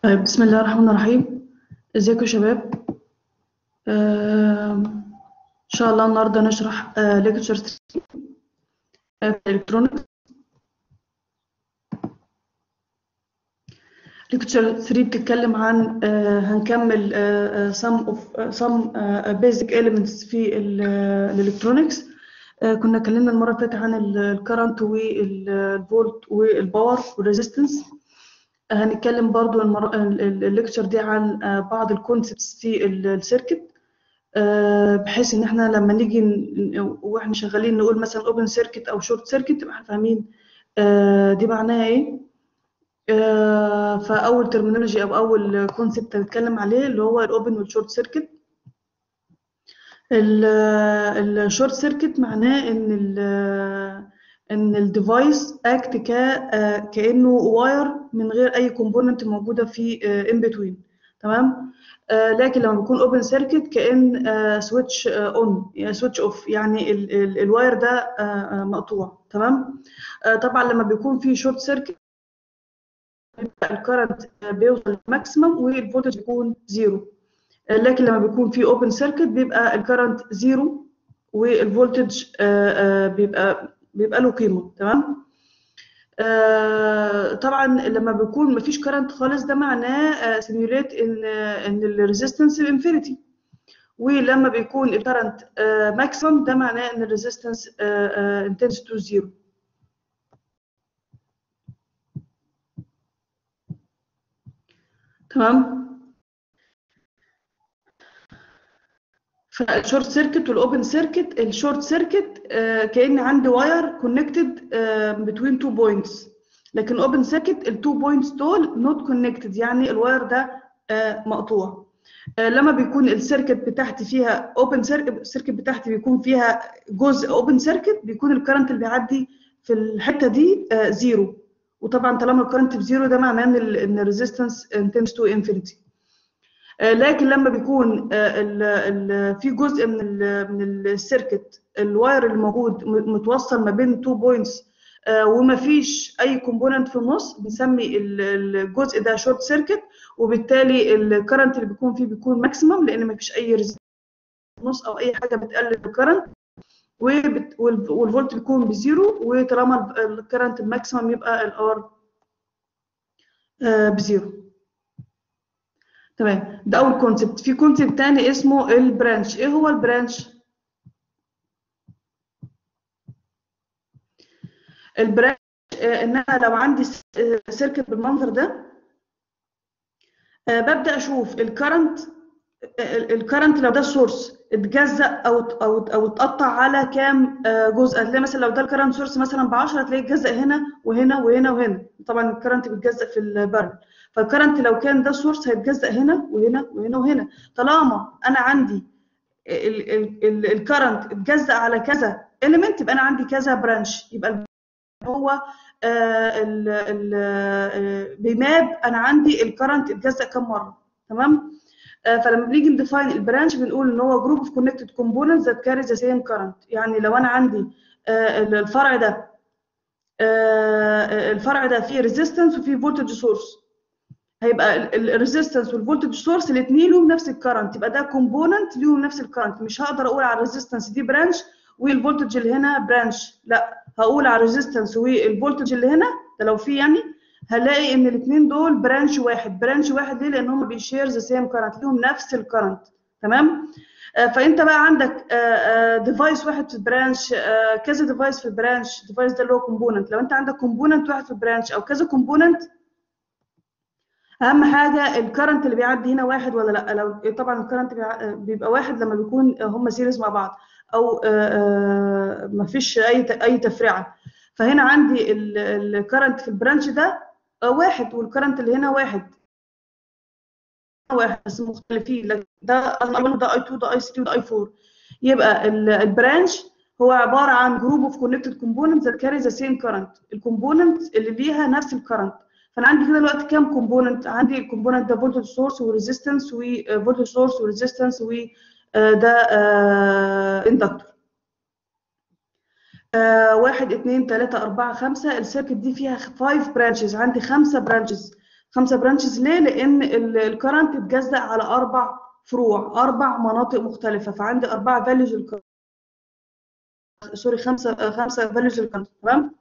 طيب بسم الله الرحمن الرحيم ازيكم يا شباب آم، ان شاء الله النهارده نشرح ليكتشر 3 في الالكترونكس ليكتشر 3 بتتكلم عن آه، هنكمل آه، آه، some of آه، some آه، basic elements في الالكترونكس كنا اتكلمنا المره اللي فاتت عن الكرنت والفولت والباور والريزيستنس هنتكلم برضو المر... الليكتشر دي عن آه، بعض الكونسبتس في السيركت آه، بحيث ان احنا لما نيجي ن- واحنا شغالين نقول مثلا اوبن سيركت او شورت سيركت تبقى احنا فاهمين آه، دي معناها ايه آه، فاول ترمينولوجي او اول كونسبت هنتكلم عليه اللي هو الاوبن والشورت سيركت الشورت سيركت معناه ان ال ان الديفايس اكت ك آه، كانه واير من غير اي كومبوننت موجوده في ان بتوين تمام آه، لكن لما بيكون اوبن سيركت كان سويتش اون سويتش اوف يعني ال- ال- الواير ده آه، آه، مقطوع تمام آه، طبعا لما بيكون في شورت سيركت الكرنت بيوصل للماكسيمم والفولتج بيكون زيرو آه، لكن لما بيكون في اوبن سيركت بيبقى الكرنت زيرو والفولتج آه، آه، بيبقى بيبقى له قيمه تمام آه، طبعا لما بيكون مفيش كرنت خالص ده معناه سيميوليت ان ان الريزيستنس بانفينيتي ولما بيكون الكرنت ماكسيمم ده معناه ان الريزيستنس انتنس تو زيرو تمام فالشورت سيركت والاوبن سيركت الشورت سيركت كأن عندي واير كونكتد بتوين تو بوينتس لكن اوبن سيركت التو بوينتس دول نوت كونكتد يعني الواير ده آه، مقطوع آه، لما بيكون السيركت بتاعتي فيها اوبن سيركت السيركت بتاعتي بيكون فيها جزء اوبن سيركت بيكون الكرنت اللي بيعدي في الحته دي آه، زيرو وطبعا طالما الكرنت بزيرو ده معناه ان ال- ان الريزيستنس تنس تو انفينيتي آه، لكن لما بيكون آه، ال- ال- في جزء من ال من السيركت الواير اللي موجود م- متوصل ما بين تو بوينتس وما فيش اي كومبوننت في النص بنسمي ال- الجزء ده شورت سيركت وبالتالي الكرنت اللي بيكون فيه بيكون ماكسيمم لان ما فيش اي resistance في النص او اي حاجه بتقلل الكرنت وبت- والف- والفولت بيكون بزيرو وطالما الكرنت الماكسيمم يبقى الار بزيرو تمام ده اول كونسبت في كونسبت تاني اسمه البرانش ايه هو البرانش البرانش آه، ان انا لو عندي سيركت بالمنظر ده آه، ببدا اشوف الكرنت الكرنت لو ده السورس اتجزأ او او او اتقطع على كام آه، جزء هتلاقي مثلا لو ده الكرنت سورس مثلا ب 10 هتلاقيه اتجزأ هنا وهنا وهنا وهنا طبعا الكرنت بيتجزأ في البرن فالكرنت لو كان ده السورس هيتجزأ هنا وهنا وهنا وهنا طالما انا عندي الكرنت اتجزأ على كذا element يبقى انا عندي كذا برانش يبقى هو آه، ال- ال- آه، بماب انا عندي الكرنت اتجزأ كم مره تمام آه، فلما بنيجي نديفاين البرانش بنقول ان هو جروب اوف كونكتد كومبوننتس ذات كاري ذا سيم كرنت يعني لو انا عندي آه، الفرع ده آه، الفرع ده فيه ريزيستنس وفيه فولتج سورس هيبقى الريزيستنس والفولتج سورس الاثنين لهم نفس الكرنت يبقى ده كومبوننت ليهم نفس الكرنت مش هقدر اقول على الريزيستنس دي برانش والفولتج اللي هنا برانش لا هقول على الريزيستنس والفولتج اللي هنا ده لو في يعني هلاقي ان الاثنين دول برانش واحد برانش واحد ليه لان هم بيشير ذا سيم كرنت ليهم نفس الكرنت تمام آه، فانت بقى عندك ديفايس واحد في البرانش آه، كذا ديفايس في البرانش الديفايس ده اللي هو كومبوننت لو انت عندك كومبوننت واحد في البرانش او كذا كومبوننت اهم حاجه الكرنت اللي بيعدي هنا واحد ولا لا لو طبعا الكرنت بيبقى واحد لما بيكون هم سيريز مع بعض او ما فيش اي اي تفرعه فهنا عندي الكرنت في البرانش ده آه، واحد والكرنت اللي هنا واحد واحد بس مختلفين لكن ده الاول ده اي 2 ده اي 3 وده اي 4 يبقى ال- البرانش هو عباره عن جروب اوف كونكتد كومبوننتس ذات كاري ذا سيم كرنت الكومبوننت اللي ليها نفس الكرنت فانا عندي كده دلوقتي كام كومبوننت عندي الكومبوننت ده فولتج سورس وريزيستنس وفولتج سورس وريزيستنس وده اندكتور واحد اتنين تلاتة أربعة خمسة السيركت دي فيها فايف برانشز عندي خمسة برانشز خمسه برانشز ليه لان الكرنت اتجزأ على اربع فروع اربع مناطق مختلفه فعندي اربعه فاليوز سوري خمسه خمسه فاليوز الكرنت تمام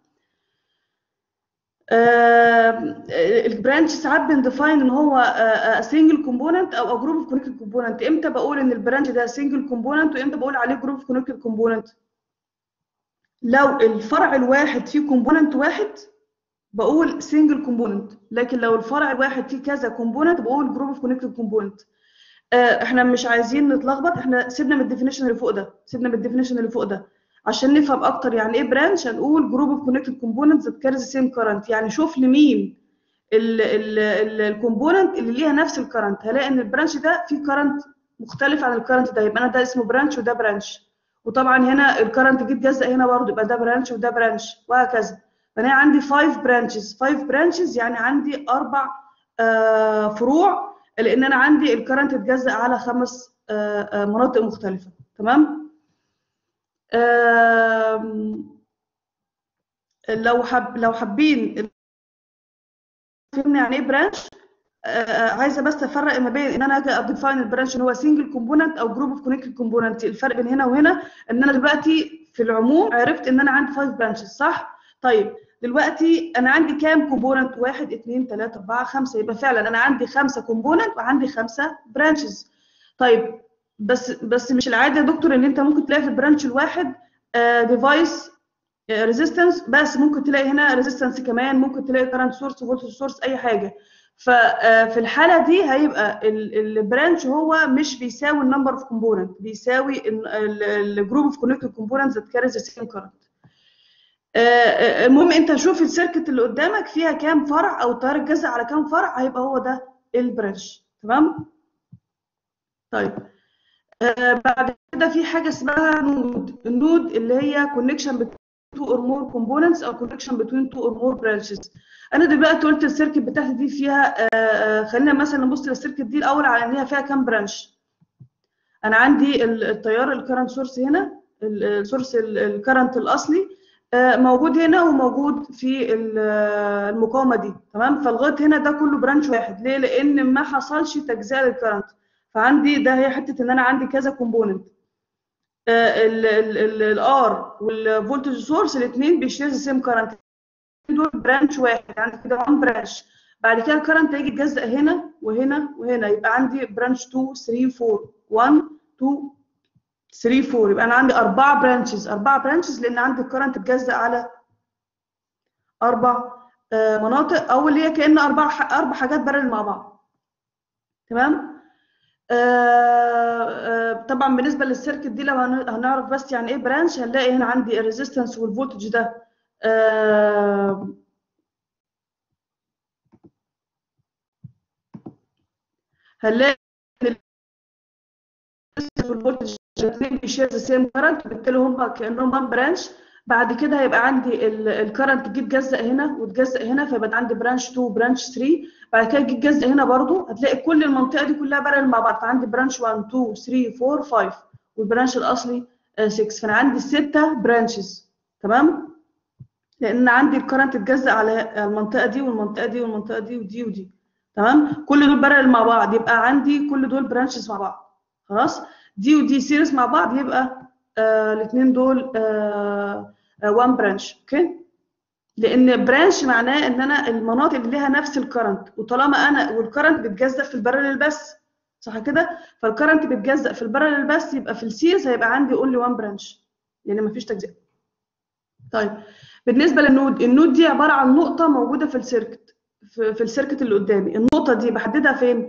البرانش ساعات بنديفاين ان هو سنجل كومبوننت او جروب اوف كونكتد كومبوننت امتى بقول ان البرانش ده سنجل كومبوننت وامتى بقول عليه جروب اوف كونكتد كومبوننت لو الفرع الواحد فيه كومبوننت واحد بقول سنجل كومبوننت لكن لو الفرع الواحد فيه كذا كومبوننت بقول جروب اوف كونكتد كومبوننت احنا مش عايزين نتلخبط احنا سيبنا من الديفينيشن اللي فوق ده سيبنا من الديفينيشن اللي فوق ده عشان نفهم اكتر يعني ايه برانش هنقول جروب اوف كونكتد كومبوننتس ذات كارز سيم كرنت يعني شوف لي مين الكومبوننت اللي ليها نفس الكرنت هلاقي ان البرانش ده فيه كرنت مختلف عن الكرنت ده يبقى انا ده اسمه برانش وده برانش وطبعا هنا الكرنت جه اتجزأ هنا برضه يبقى ده برانش وده برانش وهكذا فانا عندي 5 برانشز 5 برانشز يعني عندي اربع آه فروع لان انا عندي الكرنت اتجزأ على خمس آه مناطق مختلفه تمام لو حب لو حابين فهمنا يعني ايه برانش عايزه بس افرق ما بين ان انا اجي اديفاين البرانش ان هو سنجل كومبوننت او جروب اوف كونكتد كومبوننت الفرق بين هنا وهنا ان انا دلوقتي في العموم عرفت ان انا عندي 5 برانشز صح طيب دلوقتي انا عندي كام كومبوننت 1 2 3 4 5 يبقى فعلا انا عندي خمسه كومبوننت وعندي خمسه برانشز طيب بس بس مش العاده يا دكتور ان انت ممكن تلاقي في البرانش الواحد ديفايس ريزيستنس بس ممكن تلاقي هنا ريزيستنس كمان ممكن تلاقي كرنت سورس فولتج سورس اي حاجه ففي الحاله دي هيبقى البرانش هو مش بيساوي النمبر اوف كومبوننت بيساوي الجروب اوف كونكتد كومبوننتس ذات كاريز ذا سيم كرنت المهم انت شوف السيركت اللي قدامك فيها كام فرع او التيار الجزء على كام فرع هيبقى هو ده البرانش تمام طيب آه بعد كده في حاجه اسمها نود النود اللي هي كونكشن بين تو اور مور كومبوننتس او كونكشن بين تو اور مور برانشز انا دلوقتي قلت السيركت بتاعتي دي فيها آه خلينا مثلا نبص للسيركت دي الاول على ان هي فيها كام برانش انا عندي التيار الكرنت سورس هنا السورس الكرنت الاصلي آه موجود هنا وموجود في المقاومه دي تمام فلغايه هنا ده كله برانش واحد ليه لان ما حصلش تجزئه للكرنت فعندي ده هي حته ان انا عندي كذا كومبوننت الار والفولتج سورس الاثنين بيشير سيم كرنت دول برانش واحد عندي كده 1 برانش بعد كده الكرنت هيجي يتجزأ هنا وهنا وهنا يبقى عندي برانش 2 3 4 1 2 3 4 يبقى انا عندي اربع برانشز اربع برانشز لان عندي الكرنت اتجزأ على اربع مناطق او اللي هي كان اربع اربع حاجات بارل مع بعض تمام آه آه طبعا بالنسبه للسيركت دي لو هنعرف بس يعني ايه برانش هنلاقي هنا عندي الريزيستنس والفولتج ده آه هنلاقي والفولتج الاثنين بيشير ذا سيم كرنت بالتالي هم كانهم وان برانش بعد كده هيبقى عندي الكرنت جه اتجزأ هنا واتجزأ هنا فيبقى عندي برانش 2 برانش 3 بعد كده جه اتجزأ هنا برضو هتلاقي كل المنطقه دي كلها بارل مع بعض فعندي برانش 1 2 3 4 5 والبرانش الاصلي 6 فانا عندي سته برانشز تمام لان عندي الكرنت اتجزأ على المنطقه دي والمنطقه دي والمنطقه دي ودي ودي تمام كل دول بارل مع بعض يبقى عندي كل دول برانشز مع بعض خلاص دي ودي سيريس مع بعض يبقى آه الاثنين دول آه وان برانش اوكي لان برانش معناه ان انا المناطق اللي ليها نفس الكرنت وطالما انا والكرنت بيتجزأ في البارلل بس صح كده فالكرنت بيتجزأ في البارلل بس يبقى في السيريز هيبقى عندي اونلي وان برانش لان مفيش تجزئه طيب بالنسبه للنود النود دي عباره عن نقطه موجوده في السيركت في, في السيركت اللي قدامي النقطه دي بحددها فين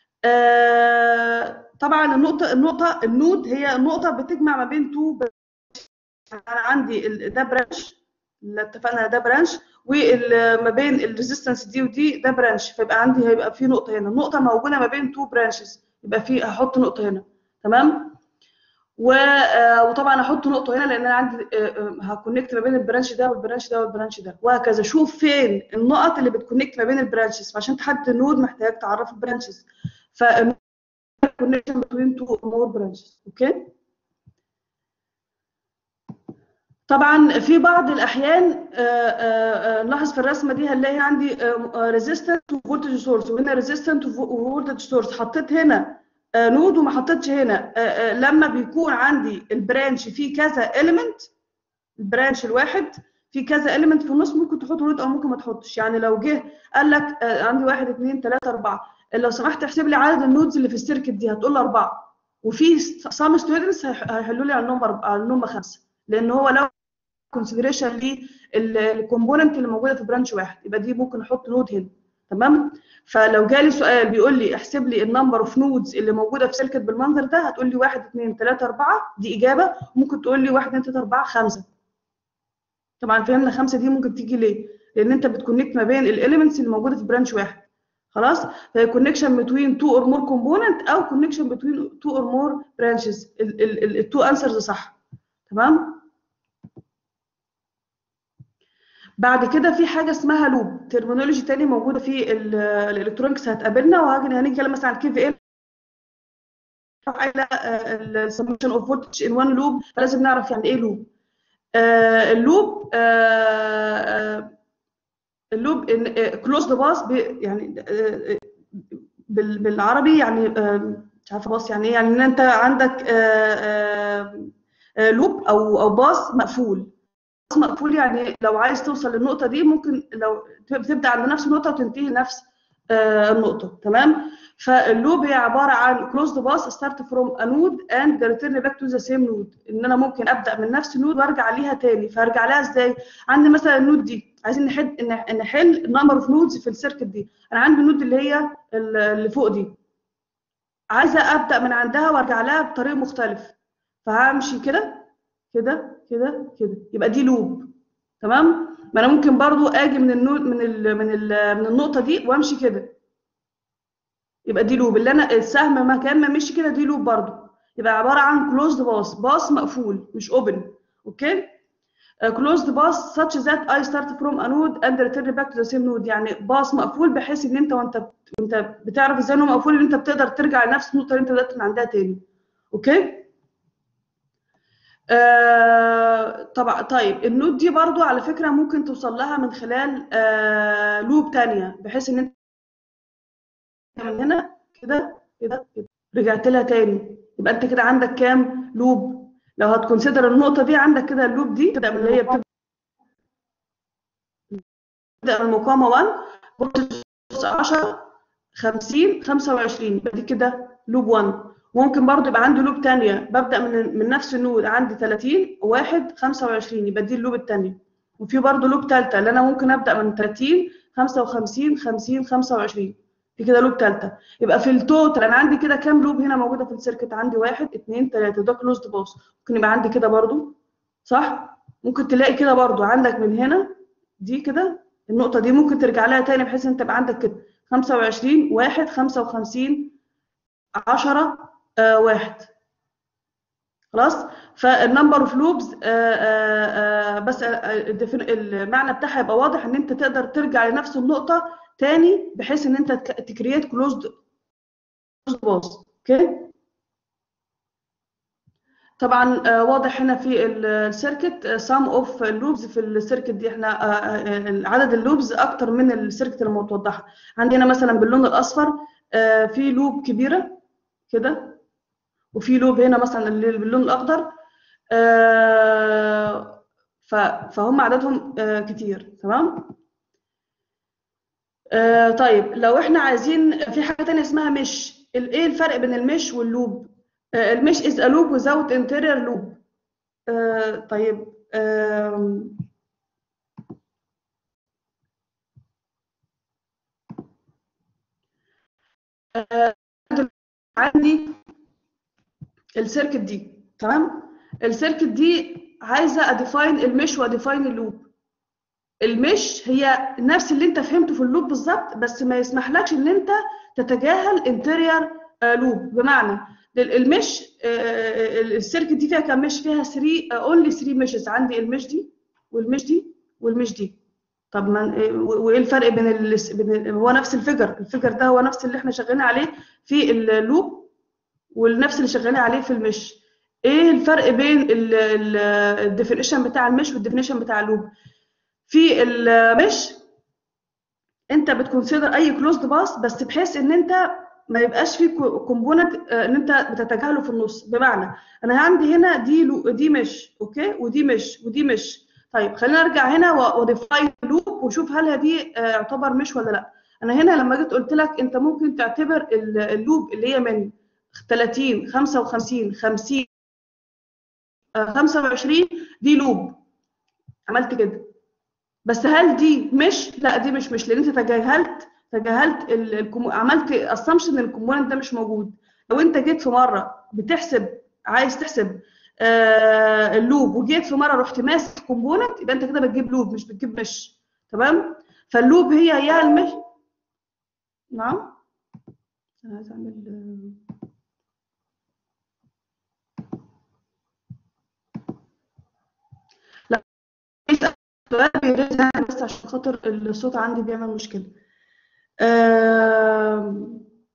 آه طبعا النقطه النقطه النود هي نقطه بتجمع ما بين تو انا عندي ده برانش اللي اتفقنا ده برانش وما بين الريزيستنس دي ودي ده برانش فيبقى عندي هيبقى في نقطه هنا النقطه موجوده ما بين تو برانشز يبقى في هحط نقطه هنا تمام وطبعا احط نقطه هنا لان انا عندي هكونكت ما بين البرانش ده والبرانش ده والبرانش ده وهكذا شوف فين النقط اللي بتكونكت ما بين البرانشز فعشان تحدد النود محتاج تعرف البرانشز ف connection between two or more branches اوكي طبعا في بعض الاحيان آه، آه، آه، نلاحظ في الرسمه دي هنلاقي عندي ريزيستنت وفولتج سورس وهنا ريزيستنت وفولتج سورس حطيت هنا آه، نود وما حطيتش هنا آه، آه، لما بيكون عندي البرانش فيه كذا اليمنت البرانش الواحد في كذا اليمنت في النص ممكن تحط نود او ممكن ما تحطش يعني لو جه قال لك آه، عندي واحد اثنين ثلاثه اربعه لو سمحت احسب لي عدد النودز اللي في السيركت دي هتقول لي اربعه وفي سام ستودنتس هيحلوا لي على النمبر على النمبر خمسه لان هو لو كونسيدريشن للكومبوننت اللي موجوده في برانش واحد يبقى دي ممكن احط نود هنا تمام فلو جالي سؤال بيقول لي احسب لي النمبر اوف نودز اللي موجوده في سيركت بالمنظر ده هتقول لي 1 2 3 4 دي اجابه ممكن تقول لي 1 2 3 4 5 طبعا فهمنا خمسه دي ممكن تيجي ليه؟ لان انت بتكونكت ما بين الاليمنتس اللي موجوده في برانش واحد خلاص فهي كونكشن بتوين تو اور مور كومبوننت او كونكشن بتوين تو اور مور برانشز التو انسرز صح تمام بعد كده في حاجه اسمها لوب ترمينولوجي تاني موجوده في الالكترونكس هتقابلنا وهاجي هنتكلم مثلا عن الكي في ال على السمشن اوف فولتج ان وان لوب فلازم نعرف يعني ايه لوب آه اللوب آه آه اللوب كلوزد باس يعني آه بال- بالعربي يعني آه مش عارفه باص يعني ايه يعني ان انت عندك آه آه آه لوب او او باص مقفول باص مقفول يعني لو عايز توصل للنقطه دي ممكن لو بتبدا عند نفس النقطه وتنتهي نفس آه النقطه تمام فاللوب هي عباره عن كلوزد باس ستارت فروم ا نود اند ريتيرن باك تو ذا سيم نود ان انا ممكن ابدا من نفس النود وارجع ليها تاني فارجع لها ازاي عندي مثلا النود دي عايزين نحل إن- نحل النمبر اوف نودز في السيركت دي انا عندي النود اللي هي اللي فوق دي عايزه ابدا من عندها وارجع لها بطريق مختلف فهمشي كده كده كده كده يبقى دي لوب تمام ما انا ممكن برضو اجي من النود من ال من ال من النقطه دي وامشي كده يبقى دي لوب اللي انا السهم مكان ما مشي كده دي لوب برضو يبقى عباره عن كلوزد باص باص مقفول مش اوبن اوكي كلوزد باص such that I start from a node and return back to the same node يعني باص مقفول بحيث ان انت وانت وانت بتعرف ازاي انه مقفول ان انت بتقدر ترجع لنفس النقطه اللي انت بدات من عندها تاني اوكي آه طبعا طيب النود دي برضو على فكره ممكن توصل لها من خلال آه لوب تانية بحيث ان انت من هنا كده كده كده رجعت لها تاني يبقى انت كده عندك كام لوب لو هتكونسيدر النقطه دي عندك كده اللوب دي تبدا من اللي هي بتبدا من المقاومه 1 فولتج 10 50 25 يبقى دي كده لوب 1 ممكن برضو يبقى عندي لوب تانية ببدأ من من نفس النود عندي 30 1 25 يبقى دي اللوب التانية وفي برضو لوب تالتة اللي انا ممكن ابدأ من 30 55 50 25 دي كده لوب تالتة يبقى في التوتال انا عندي كده كام لوب هنا موجودة في السيركت عندي واحد اتنين تلاتة ده كلوزد باص ممكن يبقى عندي كده برضو صح ممكن تلاقي كده برضو عندك من هنا دي كده النقطة دي ممكن ترجع لها تاني بحيث انت يبقى عندك كده 25 واحد 55 10 آه واحد خلاص فالنمبر اوف لوبز بس المعنى بتاعها يبقى واضح ان انت تقدر ترجع لنفس النقطه تاني بحيث ان انت تكريت كلوزد باص اوكي طبعا آه واضح هنا في السيركت سام اوف اللوبز في السيركت دي احنا آه عدد اللوبز اكتر من السيركت المتوضحه عندنا مثلا باللون الاصفر آه في لوب كبيره كده وفي لوب هنا مثلا اللي باللون الاخضر آه فهم عددهم آه كتير تمام آه طيب لو احنا عايزين في حاجه تانية اسمها مش ايه الفرق بين المش واللوب آه المش is a loop without interior loop آه طيب آه آه عندي السيركت دي تمام السيركت دي عايزه اديفاين المش واديفاين اللوب المش هي نفس اللي انت فهمته في اللوب بالظبط بس ما يسمحلكش ان انت تتجاهل انتيرير لوب بمعنى المش السيركت دي فيها كام مش فيها 3 اونلي 3 مشز عندي المش دي والمش دي والمش دي طب ما وايه الفرق بين, ال... بين هو نفس الفيجر الفيجر ده هو نفس اللي احنا شغالين عليه في اللوب ونفس اللي شغالين عليه في المش ايه الفرق بين الديفينيشن بتاع المش والديفينيشن بتاع اللوب في المش انت بتكونسيدر اي كلوزد باس بس بحيث ان انت ما يبقاش في كومبوننت ان انت بتتجاهله في النص بمعنى انا عندي هنا دي لو دي مش اوكي ودي مش ودي مش طيب خلينا ارجع هنا وديفاين لوب وشوف هل دي يعتبر مش ولا لا انا هنا لما جيت قلت لك انت ممكن تعتبر اللوب اللي هي من 30 55 50 25 دي لوب عملت كده بس هل دي مش لا دي مش مش لان انت تجاهلت تجاهلت الكم... عملت اسامبشن ان الكومبوننت ده مش موجود لو انت جيت في مره بتحسب عايز تحسب آه اللوب وجيت في مره رحت ماسك كومبوننت يبقى انت كده بتجيب لوب مش بتجيب مش تمام فاللوب هي يا المش نعم انا عايز اعمل لا سؤال بيرد بس عشان خاطر الصوت عندي بيعمل مشكله آه...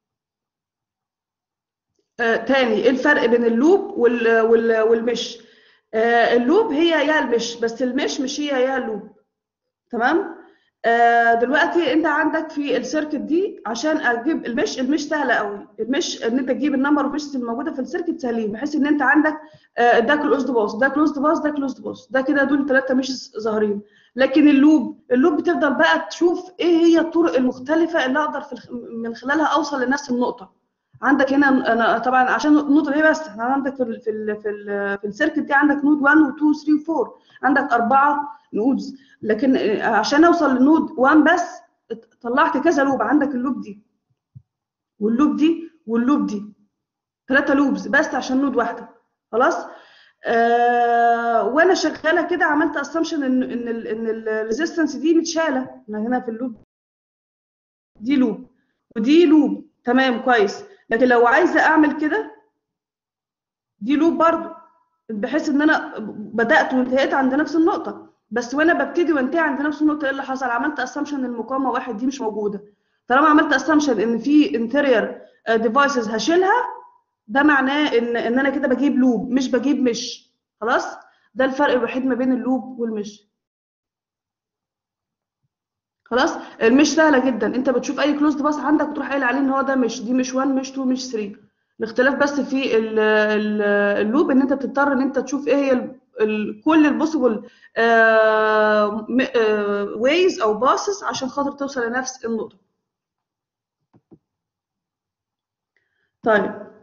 آه... تاني ايه الفرق بين اللوب وال... وال... والمش آه... اللوب هي يا المش بس المش مش هي يا اللوب تمام آه دلوقتي انت عندك في السيركت دي عشان اجيب المش المش سهله قوي المش ان انت تجيب النمبر اوف مشز الموجوده في السيركت سهلين بحيث ان انت عندك آه ده كلوزد باص ده كلوزد باص ده كلوزد باص ده كده دول ثلاثه مشز ظاهرين لكن اللوب اللوب بتفضل بقى تشوف ايه هي الطرق المختلفه اللي اقدر في الخ... من خلالها اوصل لنفس النقطه عندك هنا انا طبعا عشان النقطه دي بس احنا عندك في ال في ال في, ال في السيركت دي عندك نود 1 و2 و3 و4 عندك اربعه نودز لكن عشان اوصل لنود 1 بس طلعت كذا لوب عندك اللوب دي واللوب دي واللوب دي ثلاثه لوبز بس عشان نود واحده خلاص آه وانا شغاله كده عملت اسامبشن ان ان ال ان الريزيستنس دي متشاله انا هنا في اللوب دي لوب ودي لوب تمام كويس لكن لو عايزه اعمل كده دي لوب برضو بحيث ان انا بدات وانتهيت عند نفس النقطه بس وانا ببتدي وانتهي عند نفس النقطه ايه اللي حصل عملت اسامبشن المقاومه واحد دي مش موجوده طالما عملت اسامبشن ان في انتيرير ديفايسز هشيلها ده معناه ان ان انا كده بجيب لوب مش بجيب مش خلاص ده الفرق الوحيد ما بين اللوب والمش خلاص المش سهله جدا انت بتشوف اي كلوزد باس عندك وتروح قايل عليه ان هو ده مش دي مش 1 مش 2 مش 3 الاختلاف بس في اللوب ان انت بتضطر ان انت تشوف ايه هي ال ال كل البوسيبل ويز او باسز عشان خاطر توصل لنفس النقطه طيب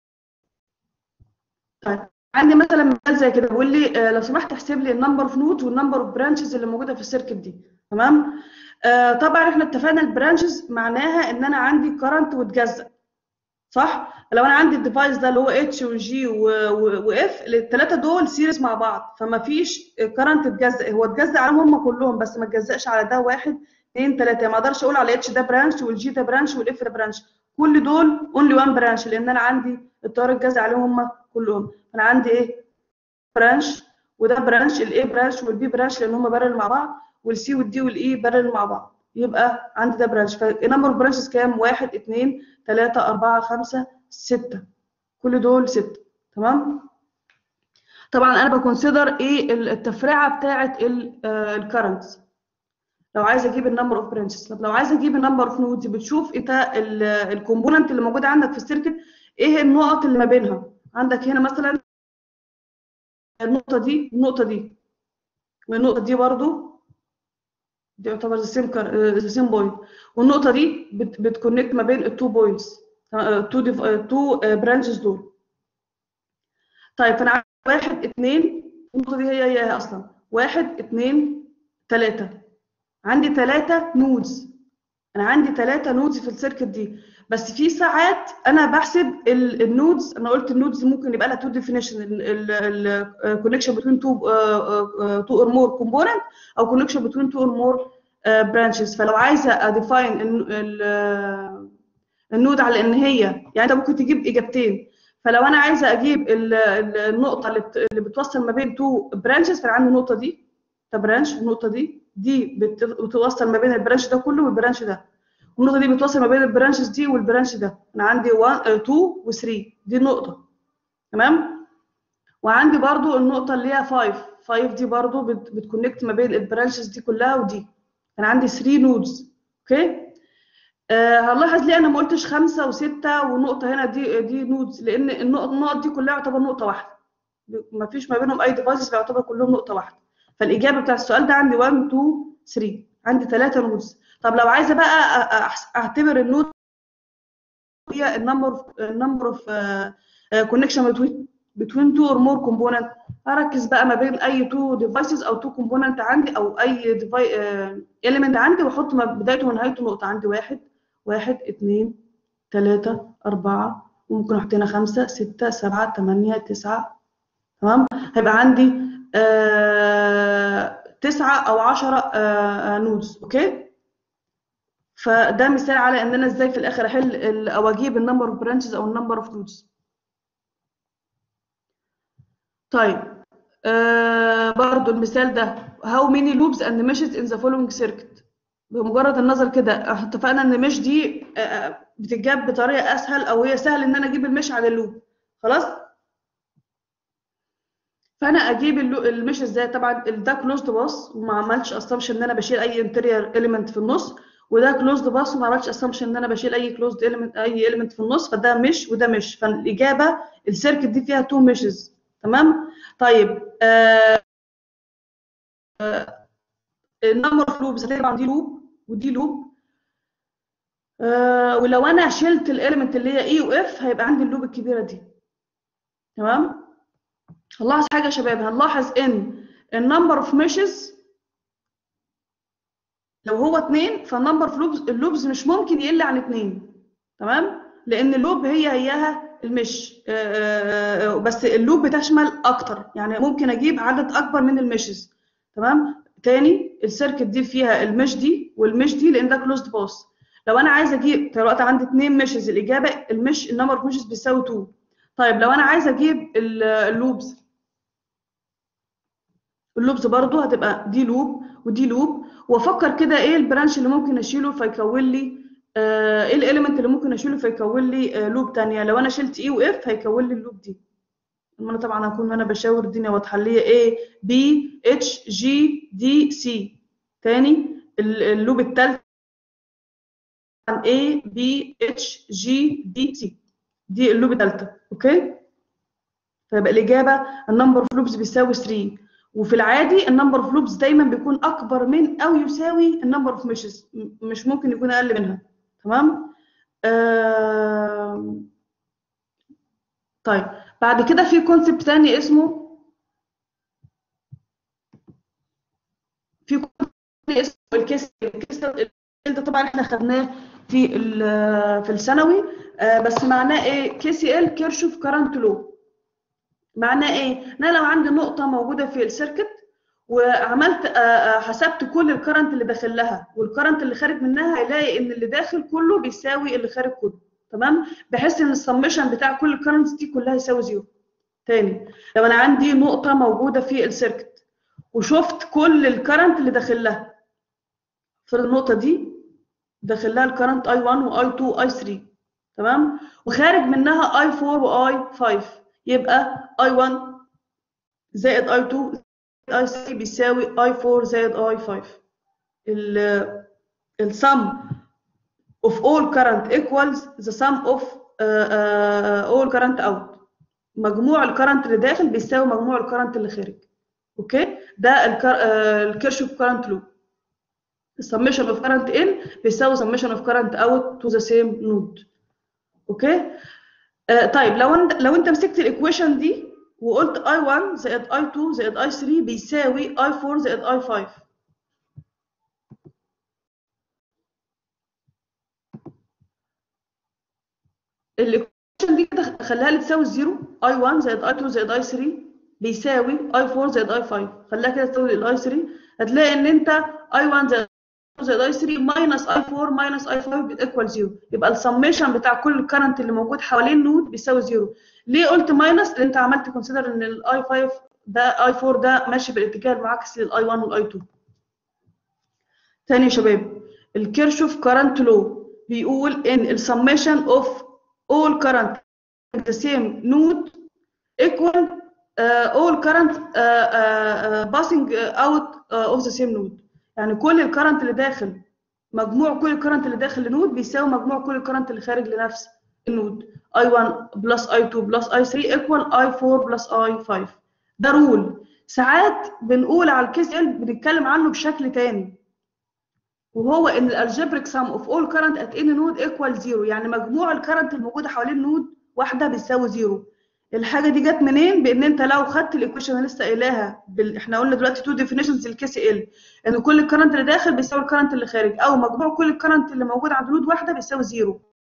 طيب عندي مثلا مثال زي كده بيقول لي لو سمحت احسب لي النمبر اوف نودز والنمبر اوف برانشز اللي موجوده في السيركت دي تمام آه طبعا احنا اتفقنا البرانشز معناها ان انا عندي كرنت وتجزأ صح لو انا عندي الديفايس ده اللي هو اتش وجي واف الثلاثه دول سيريز مع بعض فما فيش كرنت اتجزأ هو اتجزأ عليهم هم كلهم بس ما اتجزأش على ده واحد اثنين ثلاثه ما اقدرش اقول على اتش ده برانش والجي ده برانش والاف ده برانش كل دول اونلي وان برانش لان انا عندي التيار اتجزأ عليهم هم كلهم انا عندي ايه برانش وده برانش الاي برانش والبي برانش لان هم بارل مع بعض والسي والدي والاي بارل مع بعض يبقى عندي ده برانش فالنمبر اوف برانشز كام؟ واحد اثنين ثلاثة أربعة خمسة ستة كل دول ستة تمام؟ طبعا أنا بكونسيدر إيه التفرعة بتاعة الكرنتس لو عايزة أجيب النمبر اوف برانشز طب لو عايزة أجيب النمبر اوف نودز بتشوف إيه الكومبوننت اللي موجودة عندك في السيركت إيه النقط اللي ما بينها عندك هنا مثلا النقطة دي والنقطة دي والنقطة دي برضو دي يعتبر السيم السيم بوينت والنقطه دي بتكونكت ما بين التو بوينتس تو تو برانشز دول طيب فانا عندي واحد اثنين النقطه دي هي هي اصلا واحد اثنين ثلاثه عندي ثلاثه نودز انا عندي ثلاثه نودز في السيركت دي بس في ساعات انا بحسب النودز انا قلت النودز ممكن يبقى لها تو ديفينيشن الكونكشن بين تو تو اور مور كومبوننت او كونكشن بين تو اور مور برانشز فلو عايزه اديفاين النود على ان هي يعني انت ممكن تجيب اجابتين فلو انا عايزه اجيب النقطه اللي بتوصل ما بين تو برانشز فانا عندي النقطه دي ده برانش النقطه دي دي بتوصل ما بين البرانش ده كله والبرانش ده والنقطه دي بتوصل ما بين البرانشز دي والبرانش ده انا عندي 1 2 و3 دي النقطه تمام وعندي برضو النقطه اللي هي 5 5 دي برضو بت- بتكونكت ما بين البرانشز دي كلها ودي انا عندي 3 نودز اوكي آه هنلاحظ ليه انا ما قلتش خمسه وسته ونقطه هنا دي دي نودز لان النقط النقط دي كلها يعتبر نقطه واحده ما فيش ما بينهم اي ديفايسز فيعتبر كلهم نقطه واحده فالاجابه بتاع السؤال ده عندي 1 2 3 عندي ثلاثه نودز طب لو عايزه بقى أ- أ- اعتبر النود هي النمبر اوف النمبر اوف كونكشن بتوين بتوين تو اور مور كومبوننت اركز بقى ما بين اي تو ديفايسز او تو كومبوننت عندي او اي ديفاي اليمنت عندي واحط ما بدايته ونهايته نقطه عندي واحد واحد اثنين ثلاثة أربعة وممكن أحط هنا خمسة ستة سبعة ثمانية تسعة تمام هيبقى عندي آه تسعة أو عشرة آه نودز أوكي فده مثال على ان انا ازاي في الاخر احل ال- او اجيب النمبر اوف برانشز او النمبر اوف نودز طيب آه برضو المثال ده how many loops and meshes in the following circuit بمجرد النظر كده اتفقنا ان مش دي آه، آه، بتتجاب بطريقه اسهل او هي سهل ان انا اجيب المش على اللوب خلاص فانا اجيب اللو- المش ازاي طبعا ده كلوزد باص وما عملتش اسامبشن ان انا بشيل اي انتريور اليمنت في النص وده كلوزد باص وما عملتش اسامبشن ان انا بشيل اي كلوزد اليمنت اي اليمنت في النص فده مش وده مش فالاجابه السيركت دي فيها تو مشز تمام طيب آه النمبر اوف لوبز هتبقى دي لوب ودي لوب آه ولو انا شلت الاليمنت اللي هي اي واف هيبقى عندي اللوب الكبيره دي تمام هنلاحظ حاجه يا شباب هنلاحظ ان النمبر اوف ميشز لو هو اتنين فالنمبر اوف لوبز اللوبز مش ممكن يقل عن اتنين تمام لان اللوب هي هياها المش آه، آه، آه، بس اللوب بتشمل اكتر يعني ممكن اجيب عدد اكبر من المشز تمام تاني السيركت دي فيها المش دي والمش دي لان ده كلوزد باس لو انا عايزه اجيب دلوقتي عندي اتنين مشز الاجابه المش النمبر اوف مشز بيساوي 2 طيب لو انا عايزه اجيب ال- اللوبز اللوبز برضو هتبقى دي لوب ودي لوب وافكر كده ايه البرانش اللي ممكن اشيله فيكون لي آه ايه الاليمنت اللي ممكن اشيله فيكون لي آه لوب تانية لو انا شلت اي واف هيكون لي اللوب دي أما انا طبعا هكون انا بشاور الدنيا واضحه لي A B H G D C تاني ال- اللوب التالت عن A B H G D C دي اللوب التالتة اوكي فيبقى الاجابه النمبر اوف لوبز بيساوي 3 وفي العادي النمبر اوف لوبز دايما بيكون اكبر من او يساوي النمبر اوف ميشز مش ممكن يكون اقل منها تمام آم، طيب بعد كده في كونسبت تاني اسمه في كونسبت تاني اسمه الكيس الكيس ده طبعا احنا خدناه في ال- في الثانوي آه، بس معناه ايه كي سي ال كيرشوف كارنت لو معناه ايه ان انا لو عندي نقطه موجوده في السيركت وعملت آه، آه، حسبت كل الكرنت اللي داخل لها والكرنت اللي خارج منها هيلاقي ان اللي داخل كله بيساوي اللي خارج كله تمام بحيث ان السمشن بتاع كل الكرنتس دي كلها يساوي زيرو تاني لو انا عندي نقطه موجوده في السيركت وشفت كل الكرنت اللي داخل لها في النقطه دي داخل لها الكرنت اي 1 واي 2 واي 3 تمام وخارج منها اي 4 واي 5 يبقى اي 1 زائد اي 2 اي 3 بيساوي اي 4 زائد اي 5 ال السم of all current equals the sum of uh, uh, all current out مجموع الكرنت اللي داخل بيساوي مجموع الكرنت اللي خارج اوكي ده الكيرشوف كرنت لوب السمشن اوف كرنت ان بيساوي سمشن اوف كرنت اوت تو ذا سيم نود اوكي آه طيب لو انت لو انت مسكت الايكويشن دي وقلت اي 1 زائد اي 2 زائد اي 3 بيساوي اي 4 زائد اي 5 الايكويشن دي كده خليها لي تساوي الزيرو اي 1 زائد اي 2 زائد اي 3 بيساوي اي 4 زائد اي 5 خليها كده تساوي الاي 3 هتلاقي ان انت اي 1 زائد زائد اي 3 ماينس اي 4 ماينس اي 5 بيكوال 0 يبقى السميشن بتاع كل الكرنت اللي موجود حوالين نود بيساوي 0 ليه قلت ماينس لان انت عملت كونسيدر ان الاي 5 ده اي 4 ده ماشي بالاتجاه المعاكس للاي 1 والاي 2 تاني يا شباب الكيرشوف كرنت لو بيقول ان السميشن اوف all current at the same node equal all current passing out of the same node يعني كل الكرنت اللي داخل مجموع كل الكرنت اللي داخل لنود بيساوي مجموع كل الكرنت اللي خارج لنفس النود I1 بلس I2 بلس I3 equal I4 بلس I5 ده رول ساعات بنقول على الكيس ال بنتكلم عنه بشكل تاني وهو ان الالجبريك سم اوف اول كرنت ات اني نود ايكوال زيرو يعني مجموع الكرنت الموجوده حوالين نود واحده بتساوي زيرو الحاجه دي جت منين بان انت لو خدت الايكويشن اللي لسه قايلاها بال... احنا قلنا دلوقتي تو ديفينيشنز للكي سي ال ان كل الكرنت اللي داخل بيساوي الكرنت اللي خارج او مجموع كل الكرنت اللي موجود عند نود واحده بيساوي زيرو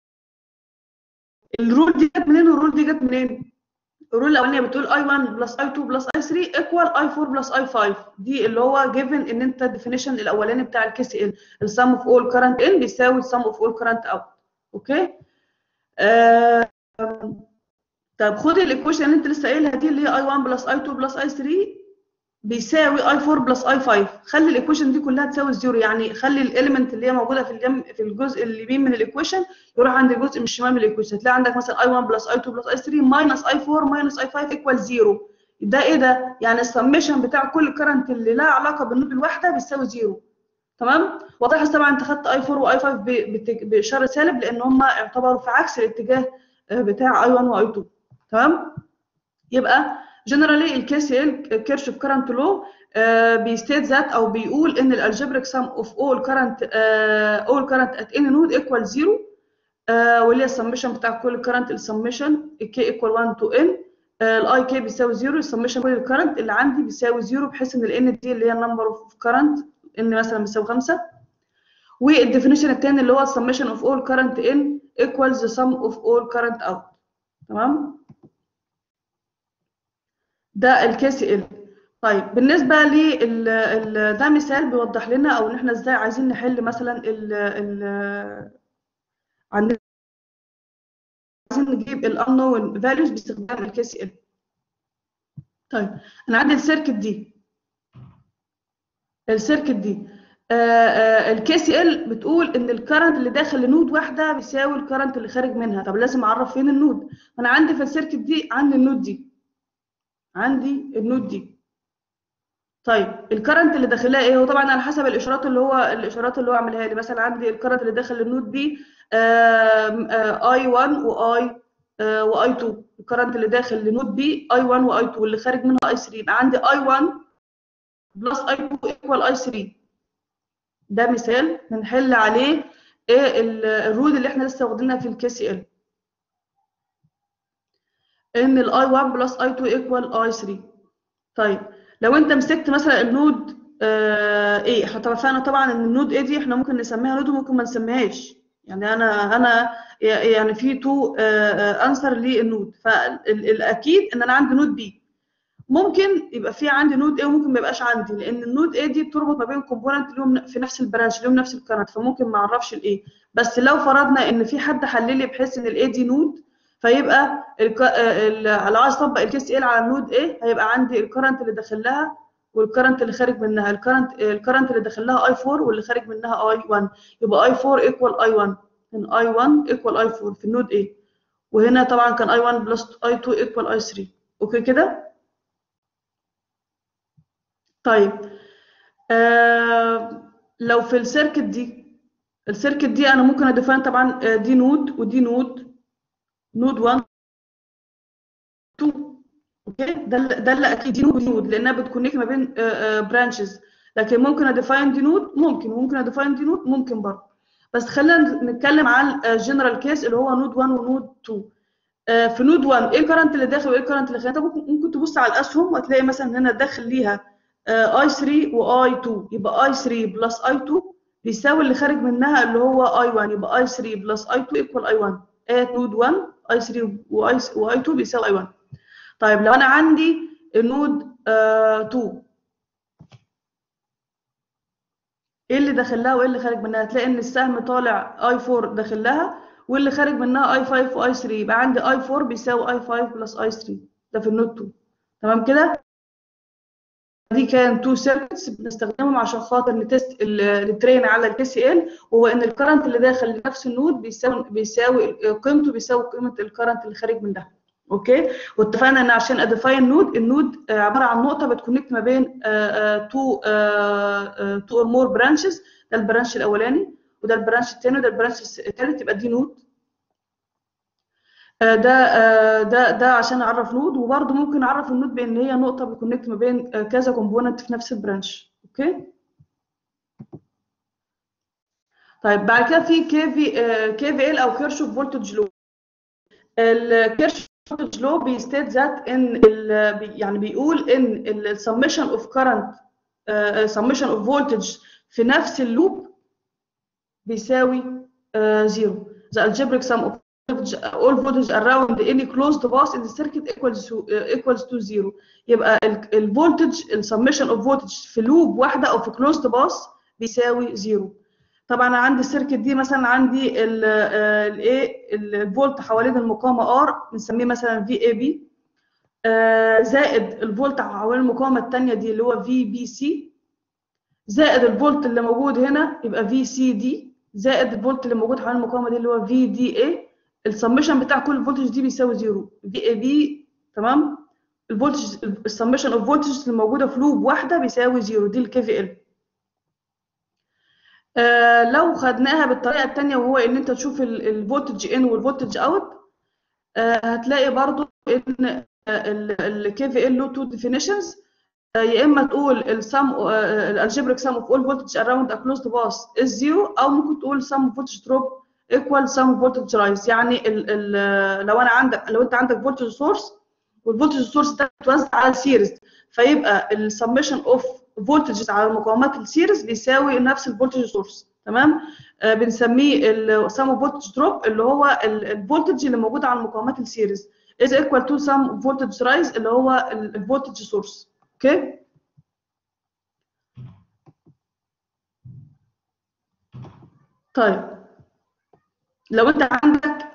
الرول دي جت منين والرول دي جت منين الرول الاولانيه بتقول I1 بلس I2 بلس I3 ايكوال I4 بلس I5 دي اللي هو جيفن ان انت الديفينيشن الاولاني بتاع الكي سي ال السم اوف اول كرنت ان بيساوي السم اوف اول كرنت اوت اوكي آه طب خد الايكويشن اللي انت لسه قايلها دي اللي هي I1 بلس I2 بلس I3 بيساوي I4 بلس I5 خلي الايكويشن دي كلها تساوي الزيرو يعني خلي الاليمنت اللي هي موجوده في الجنب في الجزء اليمين من الايكويشن يروح عند الجزء من الشمال من الايكويشن تلاقي عندك مثلا I1 بلس I2 بلس I3 ماينس I4 ماينس I5 ايكوال زيرو ده ايه ده؟ يعني السميشن بتاع كل كرنت اللي لها علاقه بالنود الواحده بيساوي زيرو تمام؟ واضح طبعا انت خدت I4 وI5 باشاره سالب لان هم يعتبروا في عكس الاتجاه بتاع I1 وI2 تمام؟ يبقى جنرالي الكي سي ال كيرشوف كرنت لو بيستيت ذات او بيقول ان الالجبريك سم اوف اول كرنت اول كرنت ات اني نود ايكوال زيرو واللي هي السمشن بتاع كل كرنت السمشن الكي ايكوال 1 تو ان الاي كي بيساوي زيرو السمشن كل الكرنت اللي عندي بيساوي زيرو بحيث ان الان دي اللي هي النمبر اوف كرنت ان مثلا بيساوي 5 والديفينيشن الثاني اللي هو السمشن اوف اول كرنت ان ايكوالز ذا سم اوف اول كرنت اوت تمام ده الكي سي ال طيب بالنسبه لل ده مثال بيوضح لنا او ان احنا ازاي عايزين نحل مثلا ال ال عندنا عايزين نجيب الانون فاليوز باستخدام الكي سي ال طيب انا عندي السيركت دي السيركت دي الكي سي ال بتقول ان الكرنت اللي داخل لنود واحده بيساوي الكرنت اللي خارج منها طب لازم اعرف فين النود فانا عندي في السيركت دي عندي النود دي عندي النود دي طيب الكرنت اللي داخلها ايه هو طبعا على حسب الاشارات اللي هو الاشارات اللي هو عاملها لي مثلا عندي الكرنت اللي داخل النود بي اي 1 واي واي 2 الكرنت اللي داخل لنود بي اي 1 واي 2 واللي خارج منها اي 3 يبقى عندي اي 1 بلس اي 2 ايكوال اي 3 ده مثال بنحل عليه ايه الرول اللي احنا لسه واخدينها في الكي سي ال ان الاي 1 بلس اي 2 ايكوال اي 3 طيب لو انت مسكت مثلا النود آه ايه احنا اتفقنا طبعا ان النود ايه دي احنا ممكن نسميها نود وممكن ما نسميهاش يعني انا انا يعني في تو انسر للنود فالاكيد ان انا عندي نود بي ممكن يبقى في عندي نود ايه وممكن ما يبقاش عندي لان النود ايه دي بتربط ما بين كومبوننت لهم في نفس البرانش لهم نفس الكرنت فممكن ما اعرفش الايه بس لو فرضنا ان في حد حلل لي بحيث ان الايه دي نود فيبقى لو عايز اطبق الكي سي ال على النود ايه هيبقى عندي الكرنت اللي داخل لها والكرنت اللي خارج منها الكرنت الكرنت اللي داخل لها اي 4 واللي خارج منها اي 1 يبقى اي 4 ايكوال اي 1 ان اي 1 ايكوال اي 4 في النود ايه وهنا طبعا كان اي 1 بلس اي 2 ايكوال اي 3 اوكي كده طيب آه لو في السيركت دي السيركت دي انا ممكن اديفاين طبعا دي نود ودي نود نود 1 2 اوكي ده ده اللي اكيد دي نود ودي نود لانها بتكونكت ما بين برانشز لكن ممكن اديفاين دي نود ممكن وممكن اديفاين دي نود ممكن برضه بس خلينا نتكلم على الجنرال كيس اللي هو نود 1 ونود 2 في نود 1 ايه الكرنت اللي داخل وايه الكرنت اللي خارج ممكن تبص على الاسهم وتلاقي مثلا هنا داخل ليها اي 3 واي 2 يبقى اي 3 بلس اي 2 بيساوي اللي خارج منها اللي هو اي 1 يبقى اي 3 بلس اي 2 ايكوال اي 1 ات نود 1 اي 3 واي واي 2 بيساوي اي 1 طيب لو انا عندي النود 2 ايه اللي داخل لها وايه اللي خارج منها هتلاقي ان السهم طالع اي 4 داخل لها واللي خارج منها اي 5 واي 3 يبقى عندي اي 4 بيساوي اي 5 بلس اي 3 ده في النود 2 تمام كده دي كان تو سيركتس بنستخدمهم عشان خاطر نتست الترين على الكي سي ال وهو ان الكرنت اللي داخل لنفس النود بيساوي بيساوي قيمته بيساوي قيمه الكرنت اللي خارج من ده اوكي واتفقنا ان عشان اديفاين نود النود عباره عن نقطه بتكونكت ما بين تو تو اور مور برانشز ده البرانش الاولاني وده البرانش الثاني وده البرانش الثالث يبقى دي نود ده ده ده عشان اعرف نود وبرده ممكن اعرف النود بان هي نقطه بتكونكت ما بين كذا كومبوننت في نفس البرانش اوكي طيب بعد كده في كي في كي في ال او كيرشوف فولتج لو الكيرشوف فولتج لو بيستيت ذات ان يعني بيقول ان السمشن اوف كرنت سمشن اوف فولتج في نفس اللوب بيساوي زيرو the algebraic sum of all voltage around any closed path in the circuit equals to uh, equals to zero يبقى الفولتج السمشن اوف فولتج في لوب واحده او في closed path بيساوي زيرو طبعا انا عندي السيركت دي مثلا عندي الايه الفولت حوالين المقاومه ار بنسميه مثلا في اي بي زائد الفولت حوالين المقاومه الثانيه دي اللي هو في بي سي زائد الفولت اللي موجود هنا يبقى في سي دي زائد الفولت اللي موجود حوالين المقاومه دي اللي هو في دي اي السمشن بتاع كل الفولتج دي بيساوي زيرو في اي بي تمام الفولتج السمشن اوف فولتج اللي موجوده في لوب واحده بيساوي زيرو دي الكي في ال آه لو خدناها بالطريقه الثانيه وهو ان انت تشوف الفولتج ان والفولتج اوت آه هتلاقي برضو ان الكي في ال له تو ديفينيشنز يا اما تقول السم الالجبريك سم اوف اول فولتج اراوند ا كلوزد باس از زيرو او ممكن تقول سم فولتج دروب ايكوال سم فولتج رايز يعني ال ال لو انا عندك لو انت عندك فولتج سورس والفولتج سورس ده متوزع على السيريز فيبقى السمشن اوف فولتجز على المقاومات السيريز بيساوي نفس الفولتج سورس تمام آه بنسميه السم فولتج دروب اللي هو الفولتج اللي موجود على المقاومات السيريز is equal to sum voltage rise اللي هو الفولتج سورس اوكي طيب لو انت عندك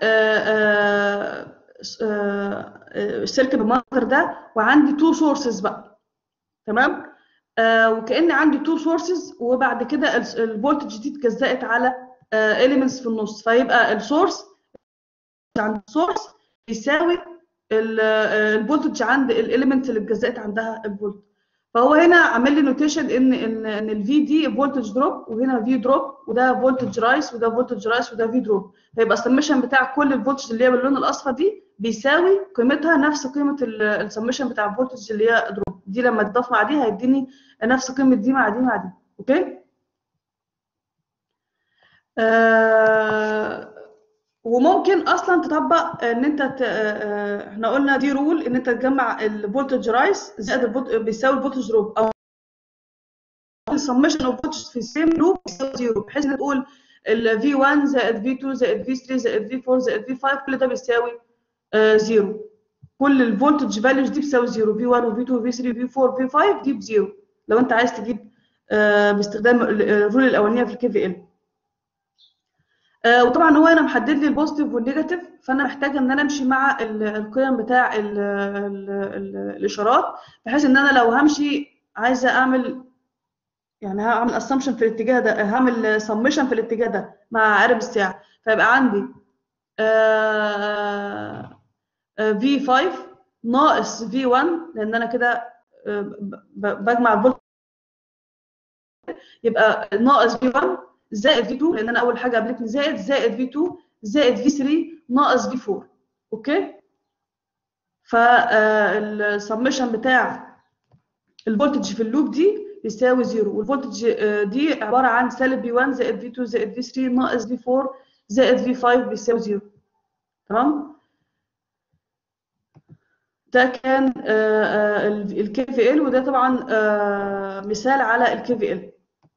السيركت بالمنظر ده وعندي تو سورسز بقى تمام آه وكان عندي تو سورسز وبعد كده الفولتج دي اتجزأت على اليمنتس في النص فيبقى السورس عند السورس يساوي الفولتج عند الاليمنت اللي اتجزأت عندها الفولت فهو هنا عامل لي نوتيشن ان ان ان الفي دي فولتج دروب وهنا في دروب وده فولتج رايس وده فولتج رايس وده في دروب فيبقى السمشن بتاع كل الفولتج اللي هي باللون الاصفر دي بيساوي قيمتها نفس قيمه السمشن بتاع الفولتج اللي هي دروب دي لما تضاف مع دي هيديني نفس قيمه دي مع دي مع دي اوكي آه وممكن اصلا تطبق ان انت ت... احنا قلنا دي رول ان انت تجمع الفولتج رايس زائد الفولت بيساوي الفولتج دروب او السمشن اوف فولتج في السيم لوب بيساوي زيرو بحيث ان تقول ال V1 زائد V2 زائد V3 زائد V4 زائد V5 كل ده بيساوي آه زيرو كل الفولتج فاليوز دي بتساوي زيرو V1 وV2 وV3 V4 V5 دي بزيرو لو انت عايز تجيب آه باستخدام الرول الاولانيه في الكي في ال آه وطبعا هو هنا محدد لي البوزيتيف والنيجاتيف فانا محتاجه ان انا امشي مع القيم بتاع ال ال ال الاشارات بحيث ان انا لو همشي عايزه اعمل يعني هعمل اسامبشن في الاتجاه ده هعمل سمشن في الاتجاه ده مع عقارب الساعه فيبقى عندي في 5 ناقص في 1 لان انا كده بجمع الفولت يبقى ناقص في 1 زائد في 2 لان انا اول حاجه قابلتني زائد زائد في 2 زائد في 3 ناقص في 4 اوكي فالسمشن بتاع الفولتج في اللوب دي يساوي زيرو والفولتج دي عباره عن سالب في 1 زائد في 2 زائد في 3 ناقص في 4 زائد في 5 بيساوي زيرو تمام ده كان الكي في ال وده طبعا مثال على الكي في ال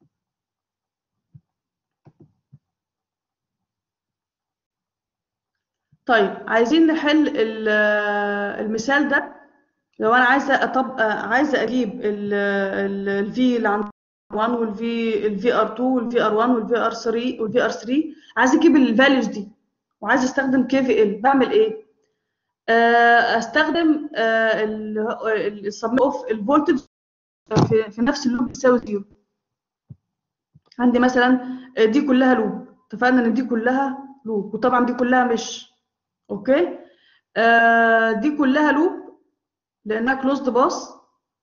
طيب عايزين نحل المثال ده لو انا عايزه اطب عايزه اجيب الفي اللي عند 1 والفي الفي ار 2 والفي ار 1 والفي ار 3 والفي ار 3 عايزه اجيب الفاليوز دي وعايزه استخدم كي في ال بعمل ايه استخدم السم اوف الفولتج في, في نفس اللوب بيساوي زيرو عندي مثلا دي كلها لوب اتفقنا ان دي كلها لوب وطبعا دي كلها مش اوكي آه دي كلها لوب لانها كلوزد باس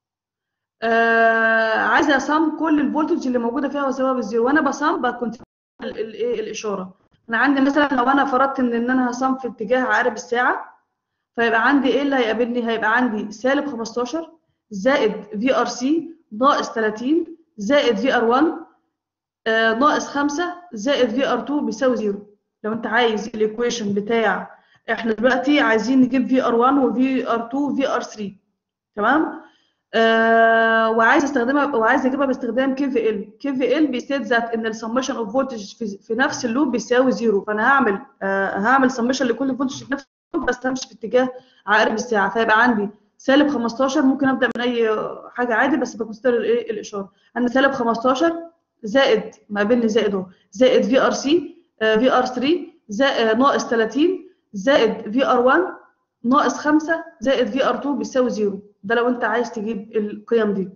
آه عايزه اصم كل الفولتج اللي موجوده فيها واسيبها بالزيرو وانا بصم بكون الايه الاشاره انا عندي مثلا لو انا فرضت ان ان انا هصم في اتجاه عقارب الساعه فيبقى عندي ايه اللي هيقابلني هيبقى عندي سالب 15 زائد في ار سي ناقص 30 زائد في ار 1 آه ناقص 5 زائد في ار 2 بيساوي 0 لو انت عايز الايكويشن بتاع احنا دلوقتي عايزين نجيب في ار 1 وفي ار 2 وفي ار 3 تمام آه وعايز استخدمها وعايز اجيبها باستخدام كي في ال كي في ال بيستيت ذات ان السمشن اوف فولتج في, في نفس اللوب بيساوي زيرو فانا هعمل آه هعمل سمشن لكل فولتج في نفس اللوب بس همشي في اتجاه عقارب الساعه فيبقى عندي سالب 15 ممكن ابدا من اي حاجه عادي بس بكونسيدر الايه الاشاره ان سالب 15 زائد ما بين زائد اهو زائد في ار سي في ار 3 زائد ناقص 30 زائد في ار 1 ناقص 5 زائد في ار 2 بيساوي 0 ده لو انت عايز تجيب القيم دي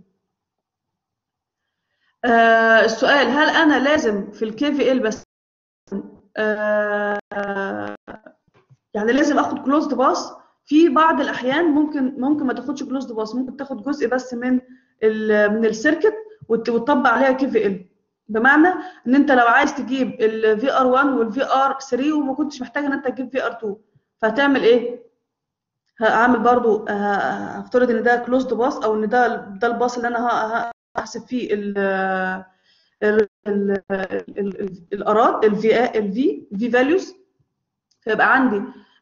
آه السؤال هل انا لازم في الكي في ال بس آه يعني لازم اخد كلوزد باس في بعض الاحيان ممكن ممكن ما تاخدش كلوزد باس ممكن تاخد جزء بس من ال من السيركت وتطبق عليها كي في ال بمعنى ان انت لو عايز تجيب الفي ار 1 والفي ار 3 وما كنتش محتاج ان انت تجيب في ار 2 فهتعمل ايه هعمل برضو هفترض ان ده كلوزد باس او ان ده ده الباص اللي انا هحسب فيه ال الارات الفي الفي في فاليوز فيبقى عندي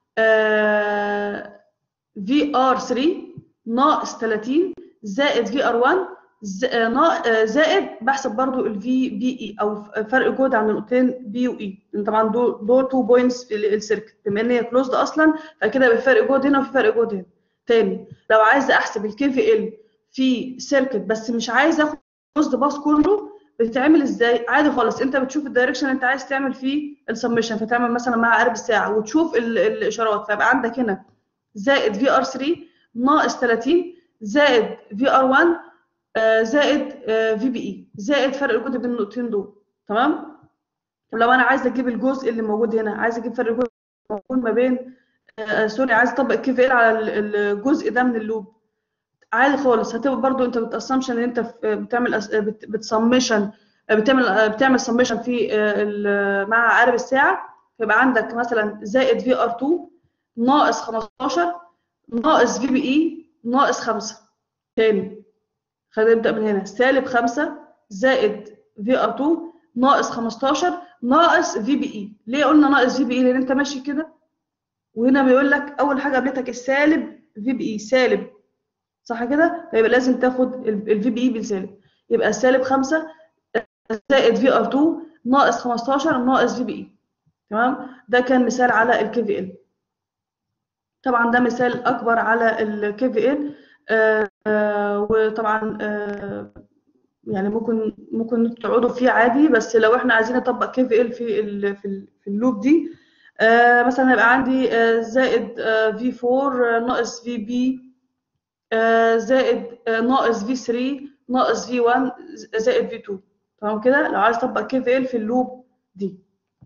في ار 3 ناقص 30 زائد في ار 1 زائد بحسب برضو الفي بي اي او فرق جهد عن النقطتين بي واي طبعا دول دول 2 بوينتس في السيركت بما ان هي كلوزد اصلا فكده يبقى فرق جهد هنا وفي فرق جهد هنا تاني لو عايزه احسب الكي في ال في سيركت بس مش عايزه اخد كلوزد باس كله بتتعمل ازاي عادي خالص انت بتشوف الدايركشن اللي انت عايز تعمل فيه السمشن فتعمل مثلا مع قرب الساعه وتشوف الاشارات فيبقى عندك هنا زائد في ار 3 ناقص 30 زائد في ار 1 زائد في بي اي زائد فرق الجهد بين النقطتين دول تمام طب لو انا عايزه اجيب الجزء اللي موجود هنا عايزه اجيب فرق الجهد موجود ما بين آه سوري عايزه اطبق كيف ال على الجزء ده من اللوب عادي خالص هتبقى برضو انت بتاسمشن ان انت بتعمل بتسمشن بتعمل بتعمل سمشن في مع عقارب الساعه فيبقى عندك مثلا زائد في ار 2 ناقص 15 ناقص في بي اي ناقص 5 تاني خلينا نبدا من هنا سالب 5 زائد في ار 2 ناقص 15 ناقص في بي اي ليه قلنا ناقص في بي اي لان انت ماشي كده وهنا بيقول لك اول حاجه قابلتك السالب في بي اي سالب صح كده فيبقى لازم تاخد الفي بي اي بالسالب يبقى سالب 5 زائد في ار 2 ناقص 15 ناقص في بي اي تمام ده كان مثال على الكي في ال طبعا ده مثال اكبر على الكي في ال آه آه وطبعا آه يعني ممكن ممكن تقعدوا فيه عادي بس لو احنا عايزين نطبق كي في ال في ال في, ال في اللوب دي مثلا يبقى عندي زائد في 4 ناقص في بي زائد ناقص في 3 ناقص في 1 زائد في 2 تمام كده لو عايز اطبق كي في ال في اللوب دي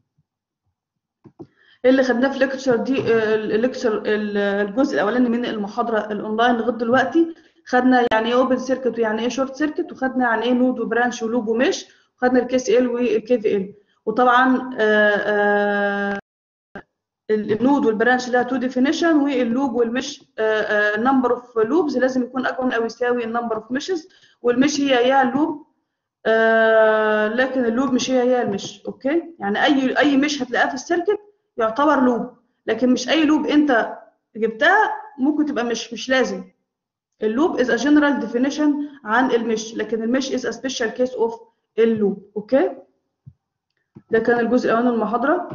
اللي خدناه في الليكتشر دي الليكتشر الجزء الاولاني من المحاضره الاونلاين لغايه دلوقتي خدنا يعني ايه اوبن سيركت ويعني ايه شورت سيركت وخدنا يعني ايه نود وبرانش ولوب ومش وخدنا الكي سي ال والكي في ال وطبعا النود والبرانش لها تو ديفينيشن واللوب والمش نمبر اوف لوبز لازم يكون اكبر او يساوي النمبر اوف مشز والمش هي هي اللوب لكن اللوب مش هي هي المش اوكي يعني اي اي مش هتلاقيها في السيركت يعتبر لوب لكن مش اي لوب انت جبتها ممكن تبقى مش مش لازم اللوب is a general definition عن المش لكن المش is a special case of اللوب اوكي ده كان الجزء الاولاني من المحاضره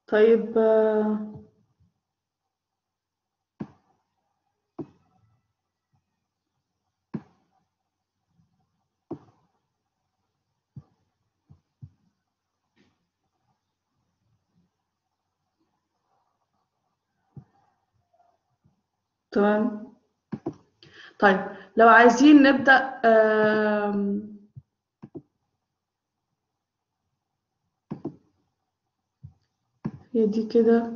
طيب آه، تمام طيب لو عايزين نبدأ آم، هي دي كده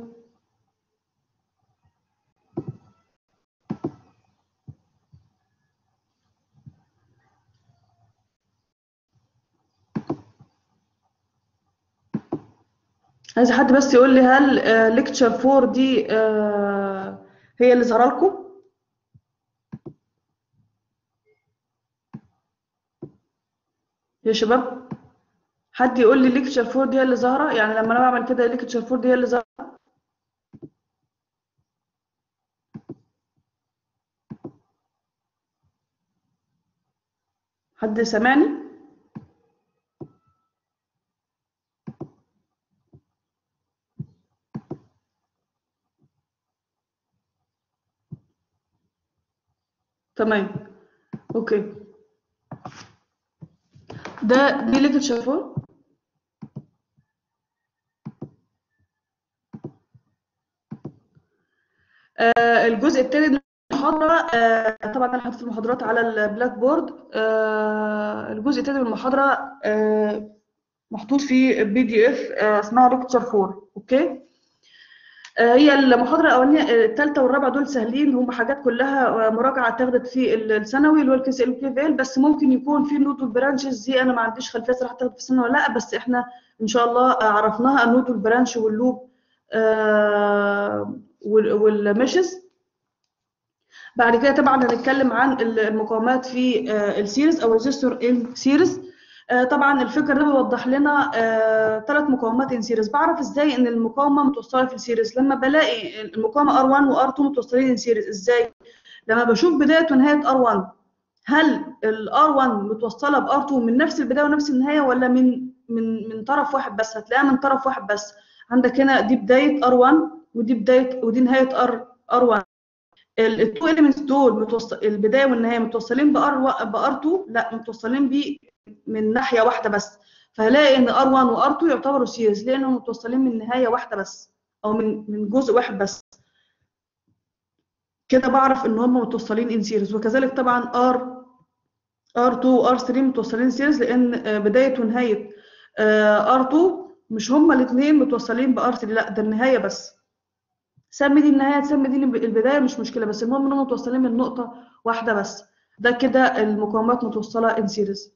عايز حد بس يقول لي هل ليكتشر 4 دي آه، هي اللي ظهر لكم يا شباب حد يقول لي ليكتشر 4 دي هي اللي ظاهره يعني لما انا بعمل كده ليكتشر 4 دي هي اللي ظاهره حد سامعني تمام اوكي ده دي ليكتشر 4 آه، الجزء الثاني من المحاضرة آه، طبعا أنا حطيت المحاضرات على البلاك بورد آه، الجزء الثاني من المحاضرة آه، محطوط فيه بي دي اف اسمها ليكتشر 4 اوكي آه، هي المحاضرة الأولانية الثالثة والرابعة دول سهلين هم حاجات كلها آه، مراجعة اتاخدت في الثانوي اللي هو الكيس ال كي فيل بس ممكن يكون في نود والبرانشز دي أنا ما عنديش خلفية صراحة اتاخدت في الثانوي ولا لا بس احنا إن شاء الله آه، عرفناها النود والبرانش واللوب آه، وال- والميشز بعد كده طبعا هنتكلم عن المقاومات في آه، السيريز او ريزيستور ان سيريز آه، طبعا الفكر ده بيوضح لنا ثلاث مقاومات ان سيريز بعرف ازاي ان المقاومه متوصله في السيريز لما بلاقي المقاومه ار1 وار2 متوصلين ان سيريز ازاي لما بشوف بدايه ونهايه ار1 هل الار1 متوصله بار2 من نفس البدايه ونفس النهايه ولا من من من طرف واحد بس هتلاقيها من طرف واحد بس عندك هنا دي بدايه ار1 ودي بدايه ودي نهايه ار ار1 التو اليمنتس دول متوصل البدايه والنهايه متوصلين بار بار 2 لا متوصلين بيه من ناحيه واحده بس فهلاقي ان ار 1 وار 2 يعتبروا سيريز لانهم متوصلين من نهايه واحده بس او من من جزء واحد بس كده بعرف ان هم متوصلين ان سيريز وكذلك طبعا ار ار 2 وار 3 متوصلين سيريز لان آه، بدايه ونهايه ار 2 مش هما الاثنين متوصلين بار 3 لا ده النهايه بس سمي دي النهايه تسمي دي البدايه مش مشكله بس المهم انهم متوصلين من نقطه واحده بس ده كده المقاومات متوصله ان سيريز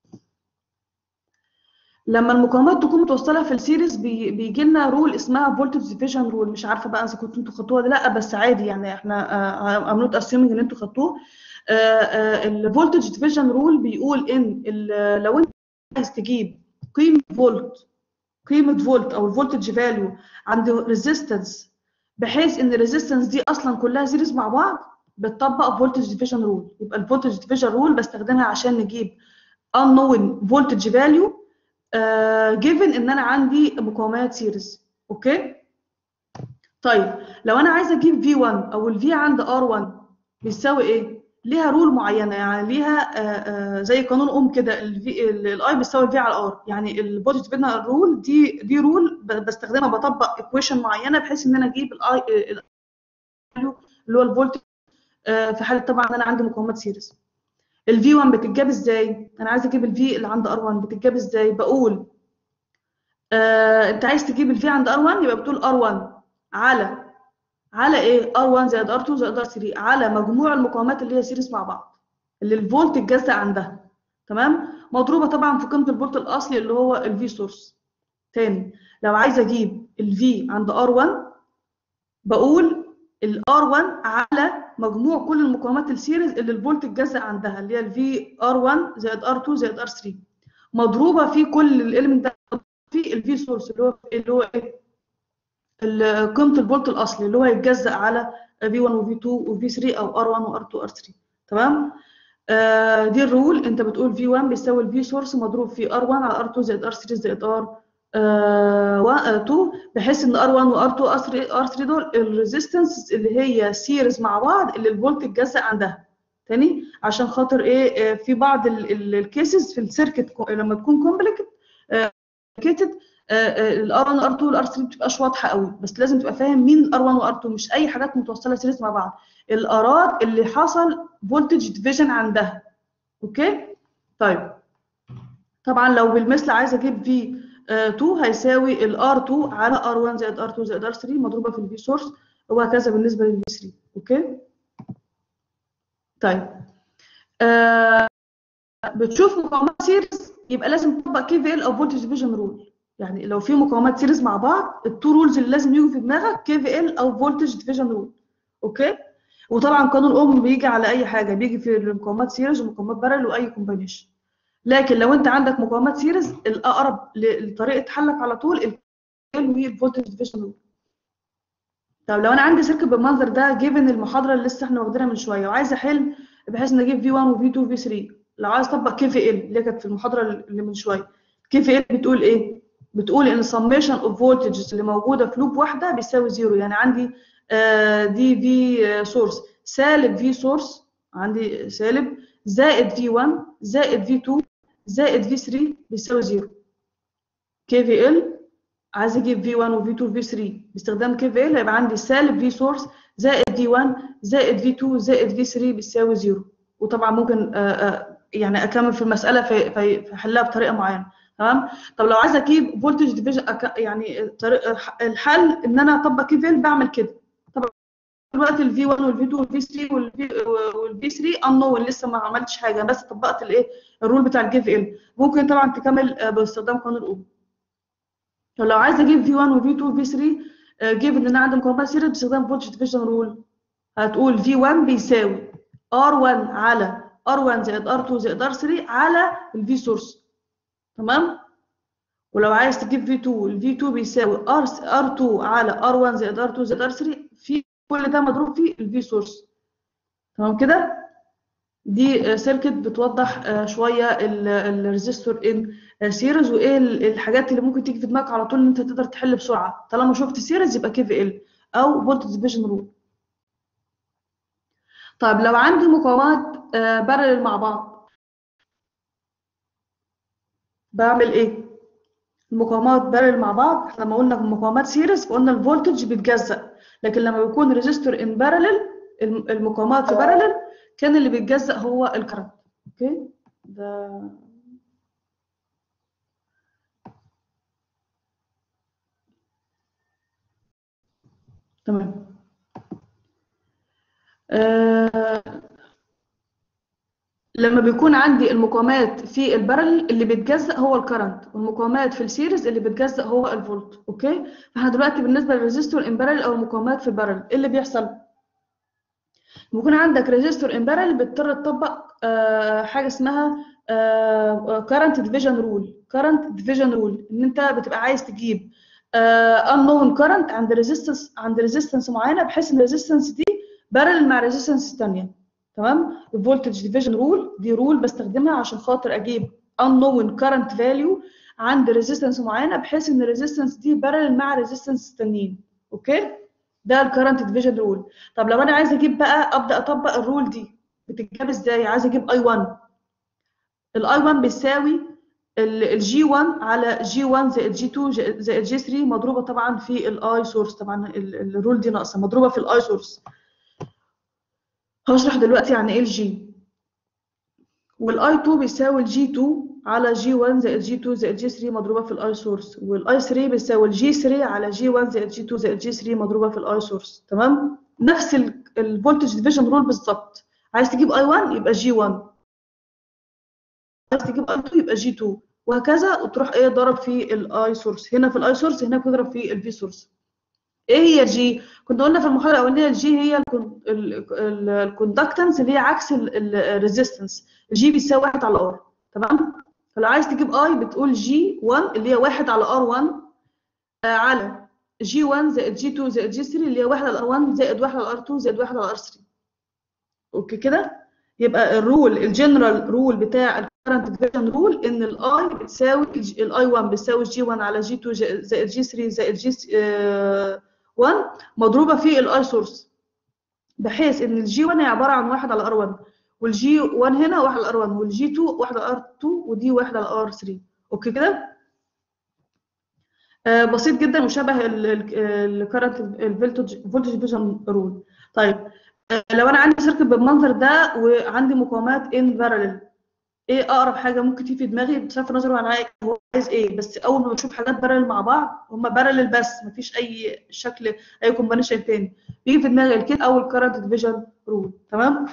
لما المقاومات تكون متوصله في السيريز بي بيجي لنا رول اسمها فولتج ديفيجن رول مش عارفه بقى اذا كنتوا انتوا خدتوها ولا لا بس عادي يعني احنا ام نوت اسيومينج ان انتوا خدتوه الفولتج ديفيجن رول بيقول ان ال- لو انت عايز تجيب قيمه فولت قيمه فولت او الفولتج فاليو عند ريزيستنس بحيث ان الريزيستنس دي اصلا كلها سيريز مع بعض بتطبق فولتج ديفيجن رول يبقى الفولتج ديفيجن رول بستخدمها عشان نجيب unknown voltage value uh, given ان انا عندي مقاومات سيريز اوكي طيب لو انا عايزه اجيب V1 او ال V عند R1 بيساوي ايه ليها رول معينه يعني ليها آه، آه، زي قانون اوم كده الاي بيساوي في على ار يعني الفولتج بينها الرول دي دي رول ب- بستخدمها بطبق ايكويشن معينه بحيث ان انا اجيب الاي اللي هو الفولتج آه، في حاله طبعا انا عندي مقاومات سيريز الفي 1 بتتجاب ازاي انا عايزه اجيب الفي اللي عند ار 1 بتتجاب ازاي بقول آه انت عايز تجيب الفي عند ار 1 يبقى بتقول ار 1 على على ايه ار 1 زائد ار 2 زائد ار 3 على مجموع المقاومات اللي هي سيريز مع بعض اللي الفولت اتجزأ عندها تمام مضروبه طبعا في قيمه الفولت الاصلي اللي هو الفي سورس تاني لو عايزه اجيب الفي عند ار 1 بقول الار 1 على مجموع كل المقاومات السيريز اللي الفولت اتجزأ عندها اللي هي الفي ار 1 زائد ار 2 زائد ار 3 مضروبه في كل الاليمنت ده في الفي سورس اللي هو اللي هو ايه ال- قيمه الفولت الاصلي اللي هو هيتجزأ على في 1 وفي 2 وفي 3 او ار 1 وار 2 وار 3 تمام آه دي الرول انت بتقول في 1 بيساوي الفي سورس مضروب في ار 1 على ار 2 زائد ار 3 زائد ار 2 بحيث ان ار1 وار2 ار3 دول الريزيستنس اللي هي سيريز مع بعض اللي الفولت اتجزأ عندها تاني عشان خاطر ايه في بعض الكيسز في السيركت لما تكون كومبليكيتد الار 1 وار 2 والار 3 ما بتبقاش واضحه قوي بس لازم تبقى فاهم مين الار 1 وار 2 مش اي حاجات متوصله سيريز مع بعض الارات اللي حصل فولتج ديفيجن عندها اوكي طيب طبعا لو بالمثل عايزه اجيب في 2 هيساوي الار 2 على ار 1 زائد ار 2 زائد ار 3 مضروبه في الفي سورس وهكذا بالنسبه للفي 3 اوكي طيب آه بتشوف مقاومات سيريز يبقى لازم تطبق كي في ال او فولتج ديفيجن رول يعني لو في مقاومات سيريز مع بعض التو رولز اللي لازم يجوا في دماغك كي في ال او فولتج ديفيجن رول اوكي وطبعا قانون اوم بيجي على اي حاجه بيجي في المقاومات سيريز ومقاومات بارل واي كومبينيشن لكن لو انت عندك مقاومات سيريز الاقرب لطريقه حلك على طول ال والفولتج ديفيجن رول طب لو انا عندي سيركت بالمنظر ده جيفن المحاضره اللي لسه احنا واخدينها من شويه وعايز احل بحيث ان اجيب في 1 وفي 2 وفي 3 لو عايز اطبق كي في ال اللي كانت في المحاضره اللي من شويه كي في ال بتقول ايه بتقول ان summation اوف فولتجز اللي موجوده في لوب واحده بيساوي زيرو يعني عندي آه دي في سورس سالب في سورس عندي سالب زائد في 1 زائد في 2 زائد في 3 بيساوي زيرو كي في ال عايز اجيب في 1 وفي 2 وفي 3 باستخدام كي في ال هيبقى عندي سالب في سورس زائد في 1 زائد في 2 زائد في 3 بيساوي زيرو وطبعا ممكن آآ آآ يعني اكمل في المساله في في احلها بطريقه معينه تمام طب لو عايزه اجيب فولتج ديفيجن يعني طريق الحل ان انا اطبق كي في ال بعمل كده طبعا دلوقتي الفي 1 والفي 2 والفي 3 والفي والفي 3 انون لسه ما عملتش حاجه بس طبقت الايه الرول بتاع الكي في ال ممكن طبعا تكمل باستخدام قانون الاوم طب لو عايز اجيب في 1 وفي 2 وفي 3 جيب ان انا عندي مقاومات سيريز باستخدام فولتج ديفيجن رول هتقول في 1 بيساوي ار1 على ار1 زائد ار2 زائد ار3 على الفي سورس تمام ولو عايز تجيب في 2 الفي 2 بيساوي ار ار2 على ار1 زائد ار2 زائد ار3 في كل ده مضروب في الفي سورس تمام كده دي سيركت بتوضح شويه الريزيستور ان سيريز وايه الحاجات اللي ممكن تيجي في دماغك على طول ان انت تقدر تحل بسرعه طالما شفت سيريز يبقى كي في ال او فولتج ديفيجن رول طيب لو عندي مقاومات بارلل مع بعض بعمل ايه المقاومات بارلل مع بعض احنا لما قلنا مقاومات سيريز قلنا الفولتج بيتجزأ لكن لما بيكون ريزيستور ان بارلل المقاومات في بارلل كان اللي بيتجزأ هو الكرنت اوكي ده تمام آه لما بيكون عندي المقاومات في البارل اللي بيتجزأ هو الكرنت والمقاومات في السيريز اللي بيتجزأ هو الفولت اوكي فاحنا دلوقتي بالنسبه للريزيستور ان بارل او المقاومات في البارل ايه اللي بيحصل بيكون عندك ريزيستور ان بارل بتضطر تطبق آه حاجه اسمها كرنت ديفيجن رول كرنت ديفيجن رول ان انت بتبقى عايز تجيب unknown current عند ريزيستنس عند ريزيستنس معينه بحيث ان الريزيستنس دي بارل مع ريزيستنس ثانيه تمام الفولتج ديفيجن رول دي رول بستخدمها عشان خاطر اجيب unknown current value عند ريزيستنس معينه بحيث ان الريزيستنس دي بارل مع ريزيستنس تانيين اوكي ده الكرنت ديفيجن رول طب لو انا عايز اجيب بقى ابدا اطبق الرول دي بتتجاب ازاي عايز اجيب اي 1 الاي 1 بيساوي الجي 1 على جي 1 زائد جي 2 زائد جي 3 مضروبه طبعا في الاي سورس طبعا الرول دي ناقصه مضروبه في الاي سورس هشرح دلوقتي يعني ايه الجي والاي 2 بيساوي الجي 2 على جي 1 زائد جي 2 زائد جي 3 مضروبه في الاي سورس والاي 3 بيساوي الجي 3 على جي 1 زائد جي 2 زائد جي 3 مضروبه في الاي سورس تمام نفس الفولتج ديفيجن رول بالظبط عايز تجيب اي 1 يبقى جي 1 عايز تجيب اي 2 يبقى جي 2 وهكذا وتروح ايه ضرب في الاي سورس هنا في الاي سورس هنا بتضرب في الفي سورس ايه هي الجي كنا قلنا في المحاضره الاولانيه الجي هي الكوندكتنس اللي هي عكس الريزيستنس الجي بيساوي 1 على ار تمام فلو عايز تجيب اي بتقول جي 1 اللي هي 1 على ار 1 على جي 1 زائد جي 2 زائد جي 3 اللي هي 1 على ار 1 زائد 1 على ار 2 زائد 1 على ار 3 اوكي كده يبقى الرول الجنرال رول بتاع current division rule ان الاي بتساوي الاي 1 بتساوي جي 1 على جي 2 زائد جي 3 زائد جي 1 مضروبه في الاي سورس بحيث ان الجي 1 هي عباره عن 1 على ار 1 والجي 1 هنا 1 على ار 1 والجي 2 1 على ار 2 ودي 1 على ار 3 اوكي كده آه بسيط جدا وشبه الكرنت الفولتج فولتج ديفيجن رول طيب آه لو انا عندي سيركت بالمنظر ده وعندي مقاومات ان بارلل ايه اقرب حاجه ممكن تيجي في دماغي بصرف النظر عن هو عايز ايه بس اول ما بشوف حاجات بارلل مع بعض هم بارلل بس مفيش اي شكل اي كومبانيشن تاني بيجي في دماغي الكيت او الكرنت ديفيجن رول تمام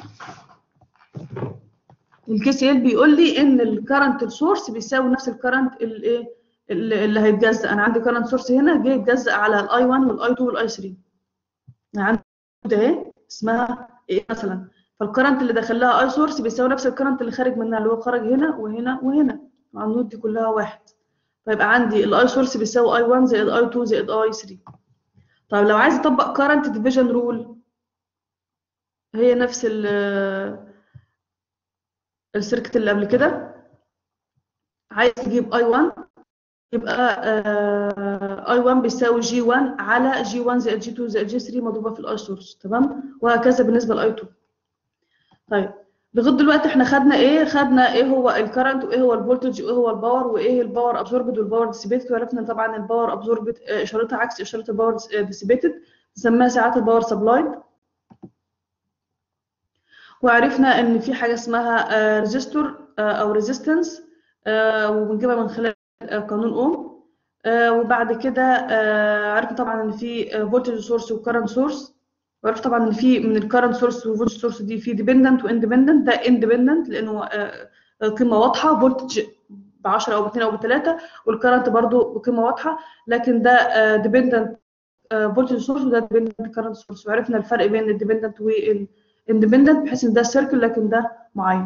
الكي سي ال بيقول لي ان الكرنت السورس بيساوي نفس الكرنت الايه اللي هيتجزأ انا عندي كرنت سورس هنا جاي يتجزأ على الاي 1 والاي 2 والاي 3 انا عندي اهي اسمها ايه مثلا فالكرنت اللي داخل لها اي سورس بيساوي نفس الكرنت اللي خارج منها اللي هو خرج هنا وهنا وهنا مع النود دي كلها واحد فيبقى عندي الاي سورس بيساوي اي 1 زائد اي 2 زائد اي 3 طيب لو عايز اطبق كرنت ديفيجن رول هي نفس السيركت اللي قبل كده عايز تجيب اي 1 يبقى اي 1 بيساوي جي 1 على جي 1 زائد جي 2 زائد جي 3 مضروبه في الاي سورس تمام وهكذا بالنسبه لاي 2 طيب لغايه دلوقتي احنا خدنا ايه خدنا ايه هو الكرنت وايه هو الفولتج وايه هو الباور وايه الباور ابزوربد والباور ديسيبيتد وعرفنا طبعا الباور ابزوربد اشارتها عكس اشاره الباور ديسيبيتد بنسميها ساعات الباور سبلايد وعرفنا ان في حاجه اسمها ريزيستور او ريزيستنس وبنجيبها من خلال قانون اوم وبعد كده عرفنا طبعا ان في فولتج سورس وكرنت سورس وعرفت طبعا ان في من الكرنت سورس والفولتج سورس دي في ديبندنت واندبندنت ده اندبندنت لانه قيمه واضحه فولتج ب 10 او ب 2 او ب 3 والكرنت برضو بقيمه واضحه لكن ده ديبندنت فولتج سورس وده ديبندنت كرنت سورس وعرفنا الفرق بين الديبندنت والاندبندنت بحيث ان ده سيركل لكن ده معين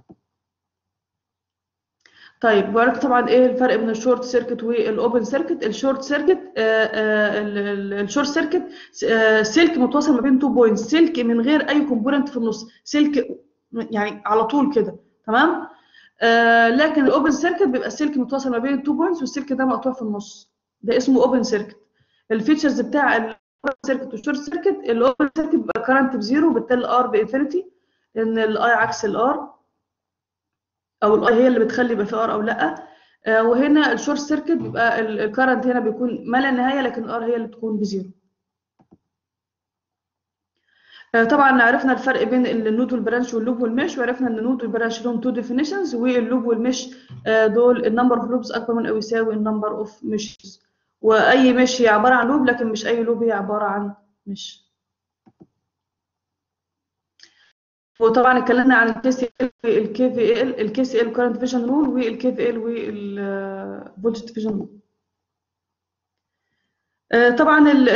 طيب وعرفت طبعا ايه الفرق بين الشورت سيركت والاوبن سيركت الشورت سيركت الشورت سيركت سلك متواصل ما بين تو بوينتس سلك من غير اي كومبوننت في النص سلك يعني على طول كده تمام آه لكن الاوبن سيركت بيبقى السلك متواصل ما بين تو بوينتس والسلك ده مقطوع في النص ده اسمه اوبن سيركت الفيتشرز بتاع الاوبن سيركت والشورت سيركت الاوبن سيركت بيبقى كرنت بزيرو بالتالي الار بانفينيتي لان الاي عكس الار او الاي هي اللي بتخلي يبقى في ار او لا آه وهنا الشورت سيركت بيبقى الكرنت هنا بيكون ما لا نهايه لكن الار هي اللي بتكون بزيرو آه طبعا عرفنا الفرق بين النود والبرانش واللوب والمش وعرفنا ان النود والبرانش لهم تو ديفينيشنز واللوب والمش آه دول النمبر اوف لوبس اكبر من او يساوي النمبر اوف مشز واي مش هي عباره عن لوب لكن مش اي لوب هي عباره عن مش وطبعا اتكلمنا عن الكي سي ال والكي في ال الكي سي ال كارنت فيجن رول والكي في ال والفولتج فيجن رول طبعا ال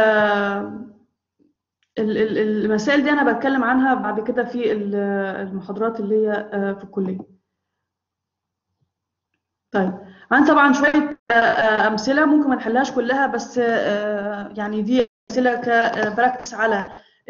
ال المسائل دي انا بتكلم عنها بعد كده في المحاضرات اللي هي في الكليه طيب عن طبعا شويه امثله ممكن ما نحلهاش كلها بس يعني دي امثله كبراكتس على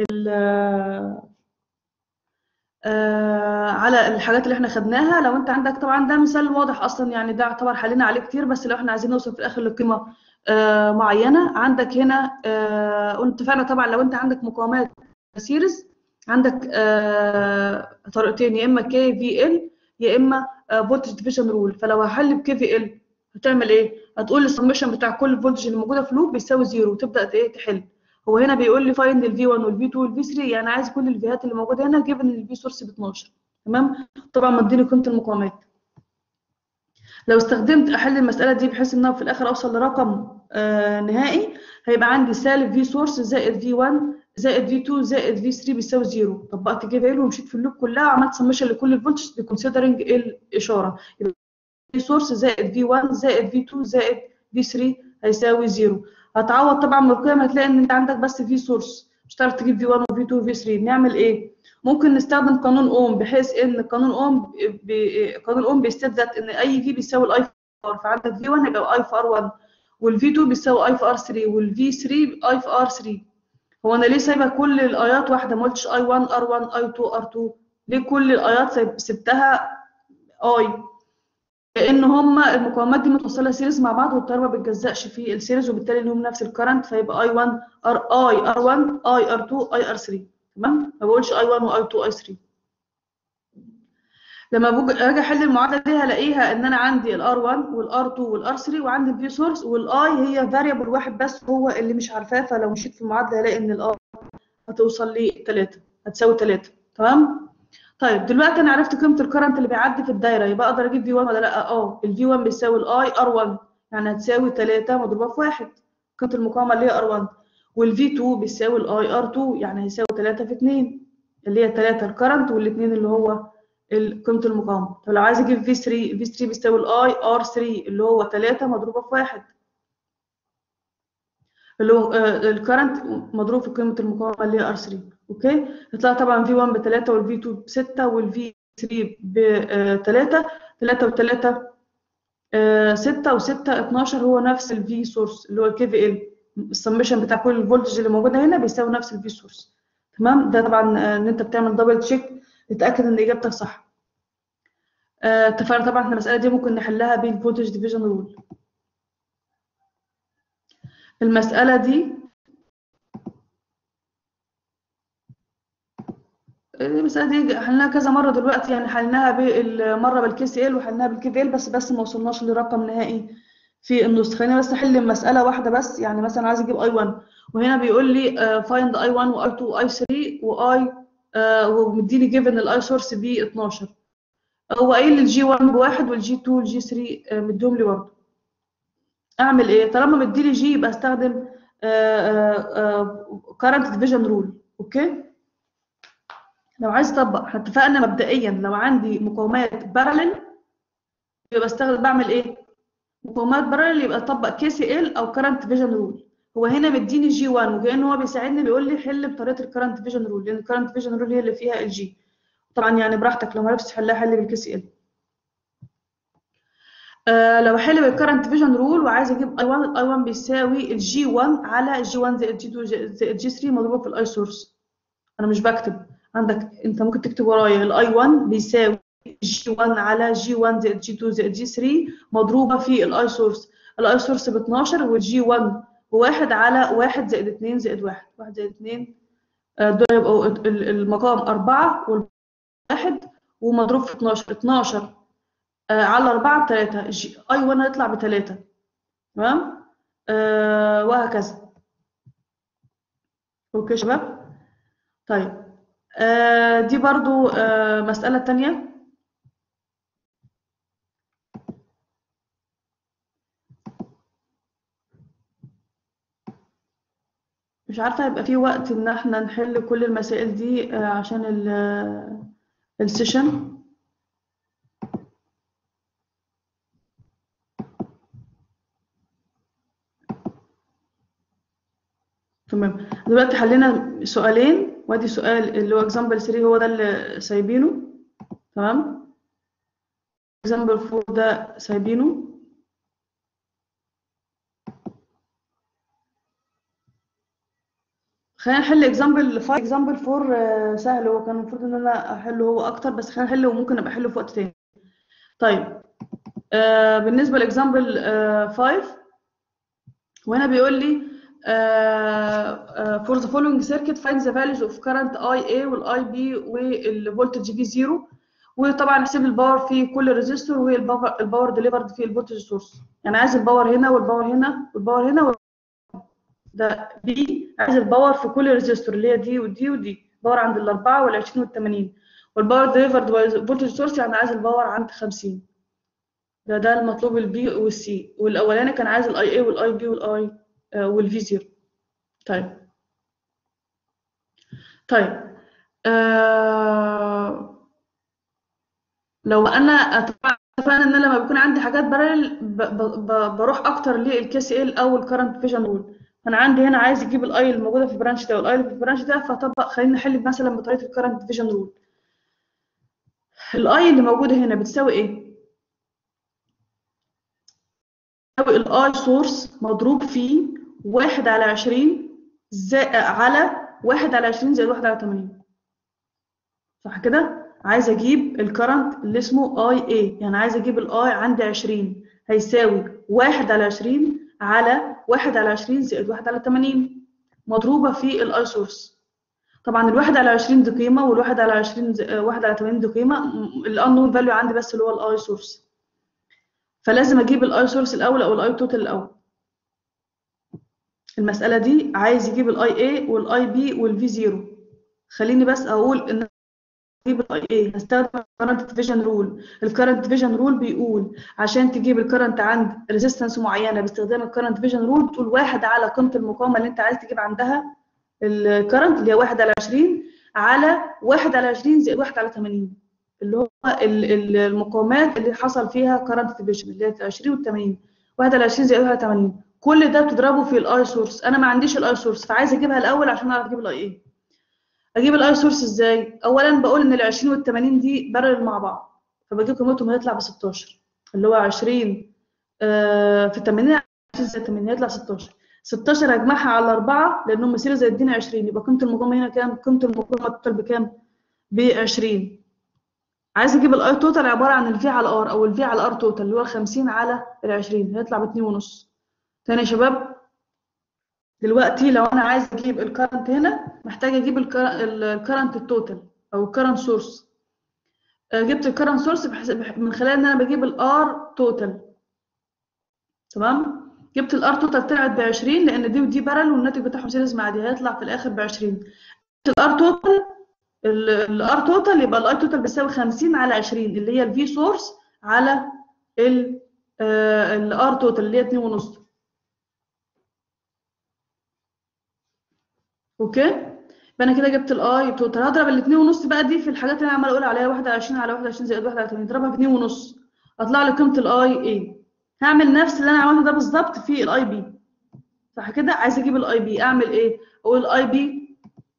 آه على الحاجات اللي احنا خدناها لو انت عندك طبعا ده مثال واضح اصلا يعني ده يعتبر حلينا عليه كتير بس لو احنا عايزين نوصل في الاخر لقيمه آه معينه عندك هنا آه اتفقنا طبعا لو انت عندك مقاومات سيريز عندك آه طريقتين يا اما كي في ال يا اما فولتج ديفيجن رول فلو هحل بكي في ال هتعمل ايه؟ هتقول السمشن بتاع كل الفولتج اللي موجوده في لوب بيساوي زيرو وتبدا ايه تحل هو هنا بيقول لي فايند الفي 1 والفي 2 والفي 3 يعني عايز كل الفيهات اللي موجوده هنا جيفن الفي سورس ب 12 تمام طبعا مديني قيمه المقاومات لو استخدمت احل المساله دي بحيث ان انا في الاخر اوصل لرقم آه نهائي هيبقى عندي سالب في سورس زائد في 1 زائد في 2 زائد في 3 بيساوي 0 طبقت جي فاليو ومشيت في اللوب كلها وعملت سمشن لكل الفولتج بكونسيدرنج الاشاره يبقى في سورس زائد في 1 زائد في 2 زائد في 3 هيساوي 0 هتعوض طبعا من القيم هتلاقي ان انت عندك بس في سورس مش هتعرف تجيب في 1 وفي 2 وفي 3 نعمل ايه ممكن نستخدم قانون اوم بحيث ان قانون اوم بي... قانون اوم بيستثبت ان اي في بيساوي الاي في ار فعندك في 1 هيبقى اي في ار 1 والفي 2 بيساوي اي في ار 3 والفي 3 اي في ار 3 هو انا ليه سايبه كل الايات واحده ما قلتش اي 1 ار 1 اي 2 ار 2 ليه كل الايات سبتها اي لان هما المقاومات دي متوصله سيريز مع بعض والتيار ما بيتجزأش في السيريز وبالتالي لهم نفس الكرنت فيبقى اي 1 ار اي ار 1 اي ار 2 اي ار 3 تمام ما بقولش اي 1 واي 2 اي 3 لما باجي احل المعادله دي هلاقيها ان انا عندي الار 1 والار 2 والار 3 وعندي الفي سورس والاي هي فاريبل واحد بس هو اللي مش عارفاه فلو مشيت في المعادله هلاقي ان الار هتوصل ل 3 هتساوي 3 تمام طيب دلوقتي انا عرفت قيمه الكرنت اللي بيعدي في الدايره يبقى اقدر اجيب في 1 ولا لا اه الفي 1 بيساوي الاي ار 1 يعني هتساوي 3 مضروبه في 1 قيمه المقاومه اللي هي ار 1 والفي 2 بيساوي الاي ار 2 يعني هيساوي 3 في 2 اللي هي 3 الكرنت والاثنين اللي هو قيمه المقاومه طب لو عايز اجيب في 3 الفي 3 بيساوي الاي ار 3 اللي هو 3 مضروبه في 1 اللي هو الكرنت مضروب في قيمه المقاومه اللي هي ار 3 اوكي يطلع طبعا في 1 ب 3 والفي 2 ب 6 والفي 3 ب 3 3 و3 6 و6 12 هو نفس الفي سورس اللي هو الكي في ال السمشن بتاع كل الفولتج اللي موجوده هنا بيساوي نفس الفي سورس تمام ده طبعا ان انت بتعمل دبل تشيك تتاكد ان اجابتك صح اتفقنا طبعا احنا المساله دي ممكن نحلها بالفولتج ديفيجن رول المساله دي المساله دي حلناها كذا مره دلوقتي يعني حلناها مره بالكي سي ال وحلناها بالكي في ال بس بس ما وصلناش لرقم نهائي في النص خلينا بس احل مساله واحده بس يعني مثلا عايز اجيب اي 1 وهنا بيقول لي فايند اي 1 واي 2 واي 3 واي ومديني جيفن الاي سورس ب 12 هو قايل لي الجي 1 بواحد والجي 2 والجي 3 مديهم لي برضه اعمل ايه طالما مديلي جي يبقى استخدم كارنت ديفيجن رول اوكي لو عايز اطبق احنا اتفقنا مبدئيا لو عندي مقاومات باراليل يبقى بستخدم بعمل ايه مقاومات باراليل يبقى اطبق كي سي ال او كارنت ديفيجن رول هو هنا مديني جي 1 وكأن هو بيساعدني بيقول لي حل بطريقه الكارنت ديفيجن رول لان الكارنت ديفيجن رول هي اللي فيها الجي طبعا يعني براحتك لو ما عرفتش تحلها حل بالكي سي ال آه لو احل بالكرنت ديفيجن رول وعايز اجيب اي 1 الاي 1 بيساوي الجي 1 على الجي 1 زائد جي 2 زائد جي 3 مضروبه في الاي سورس انا مش بكتب عندك انت ممكن تكتب ورايا الاي 1 بيساوي جي 1 على جي 1 زائد جي 2 زائد جي 3 مضروبه في الاي سورس الاي سورس ب 12 والجي 1 بواحد على 1 زائد 2 زائد 1 1 زائد 2 دول يبقوا المقام 4 والواحد ومضروب في 12 12 على 4 ب 3 اي 1 هيطلع ب 3 تمام آه وهكذا اوكي شباب طيب آه دي برضو آه مسألة تانية مش عارفة هيبقى في وقت ان احنا نحل كل المسائل دي آه عشان السيشن تمام دلوقتي حلينا سؤالين وادي سؤال اللي هو اكزامبل 3 هو ده اللي سايبينه تمام اكزامبل 4 ده سايبينه خلينا نحل اكزامبل 5 اكزامبل 4 سهل هو كان المفروض ان انا احله هو اكتر بس خلينا نحله وممكن ابقى احله في وقت تاني طيب آه بالنسبه لاكزامبل 5 وهنا بيقول لي Uh, uh, for the following circuit find the values of current IA والاي بي والفولتج في 0 وطبعا احسب الباور في كل ريزيستور والباور الباور ديليفرد في الفولتج سورس يعني عايز الباور هنا والباور هنا والباور هنا ده بي عايز الباور في كل ريزيستور اللي هي دي ودي ودي باور عند الاربعه وال20 وال80 والباور ديليفرد فولتج سورس يعني عايز الباور عند 50 ده ده المطلوب البي والسي والاولاني كان عايز الاي اي والاي بي والاي والفي زيرو طيب طيب آه لو انا طبعا اتفقنا ان انا لما بيكون عندي حاجات بارل بروح اكتر للكي سي ال او الكرنت فيجن رول انا عندي هنا عايز اجيب الاي الموجوده في البرانش ده والاي اللي في البرانش ده فاطبق خلينا نحل مثلا بطريقه الكرنت فيجن رول الاي اللي موجوده هنا بتساوي ايه بتساوي الاي سورس مضروب في واحد على عشرين زائد على واحد على عشرين زائد واحد على تمانين صح كده؟ عايزه اجيب الكرنت اللي اسمه اي اي يعني عايزه اجيب الاي عندي 20 هيساوي 1 على 20 على 1 على 20 زائد 1 على 80 مضروبه في الاي سورس طبعا الواحد على 20 دي قيمه والواحد على 20 ز... آه، واحد على 80 دي قيمه الانون فاليو عندي بس اللي هو الاي سورس فلازم اجيب الاي سورس الاول او الاي توتال الاول المساله دي عايز يجيب الاي اي والاي بي والفي زيرو خليني بس اقول ان اجيب الاي اي هستخدم الكرنت ديفيجن رول الكرنت ديفيجن رول بيقول عشان تجيب الكرنت عند ريزيستنس معينه باستخدام الكرنت ديفيجن رول بتقول واحد على قيمه المقاومه اللي انت عايز تجيب عندها الكرنت اللي هي 1 على 20 على 1 على 20 زائد 1 على 80 اللي هو المقاومات اللي حصل فيها كرنت ديفيجن اللي هي 20 وال 80 1 على 20 زائد 1 على 80 كل ده بتضربه في الاي سورس انا ما عنديش الاي سورس فعايزه اجيبها الاول عشان اعرف اجيب الاي ايه اجيب الاي سورس ازاي اولا بقول ان ال 20 وال 80 دي بارل مع بعض فبجيب قيمتهم هيطلع ب 16 اللي هو 20 آه في 80 20 زائد 80 هيطلع 16 16 هجمعها على 4 لانهم مسيره زي ادينا 20 يبقى قيمه المقاومه هنا كام؟ قيمه المقاومه التوتال بكام؟ ب 20 عايز اجيب الاي توتال عباره عن الفي على ار او الفي على ار توتال اللي هو 50 على ال 20 هيطلع ب 2 ونص تاني يا شباب دلوقتي لو انا عايز اجيب الكرنت هنا محتاج اجيب الكرنت التوتال او الكرنت سورس جبت الكرنت سورس من خلال ان انا بجيب الار توتال تمام جبت الار توتال طلعت ب 20 لان دي ودي بارل والناتج بتاعهم سيريز مع دي هيطلع في الاخر ب 20 جبت الار توتال الار توتال يبقى الاي توتال بيساوي 50 على 20 اللي هي الفي سورس على الار توتال اللي هي 2 ونص اوكي يبقى انا كده جبت الاي توتال هضرب ال 2 ونص بقى دي في الحاجات اللي انا عماله اقول عليها 21 على 21 زائد 21 اضربها في 2 ونص هطلع لي قيمه الاي ايه هعمل نفس اللي انا عملته ده بالظبط في الاي بي صح كده عايز اجيب الاي بي اعمل ايه اقول الاي بي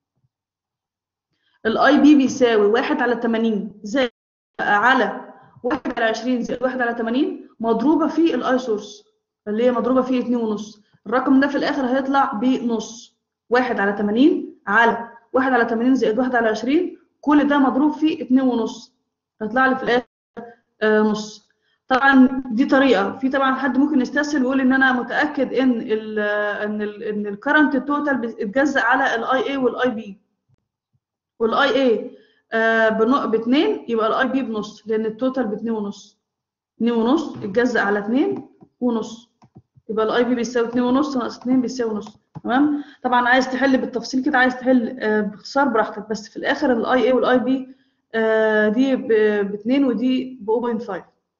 الاي بي بيساوي 1 على 80 زائد على 1 على 20 زائد 1 على 80 مضروبه في الاي سورس اللي هي مضروبه في 2 ونص الرقم ده في الاخر هيطلع بنص 1 على 80 على 1 على 80 زائد 1 على 20 كل ده مضروب في 2 ونص هيطلع لي في الاخر آه نص طبعا دي طريقه في طبعا حد ممكن يستسهل ويقول ان انا متاكد ان ال ان ال ان الكرنت توتال بيتجزأ على الاي اي والاي بي والاي اي ب 2 يبقى الاي بي بنص لان التوتال ب 2 ونص 2 ونص يتجزأ على 2 ونص يبقى الاي بي بيساوي 2 ونص ناقص 2 بيساوي نص تمام طبعا عايز تحل بالتفصيل كده عايز تحل باختصار براحتك بس في الاخر الاي اي والاي بي دي ب 2 ودي ب 0.5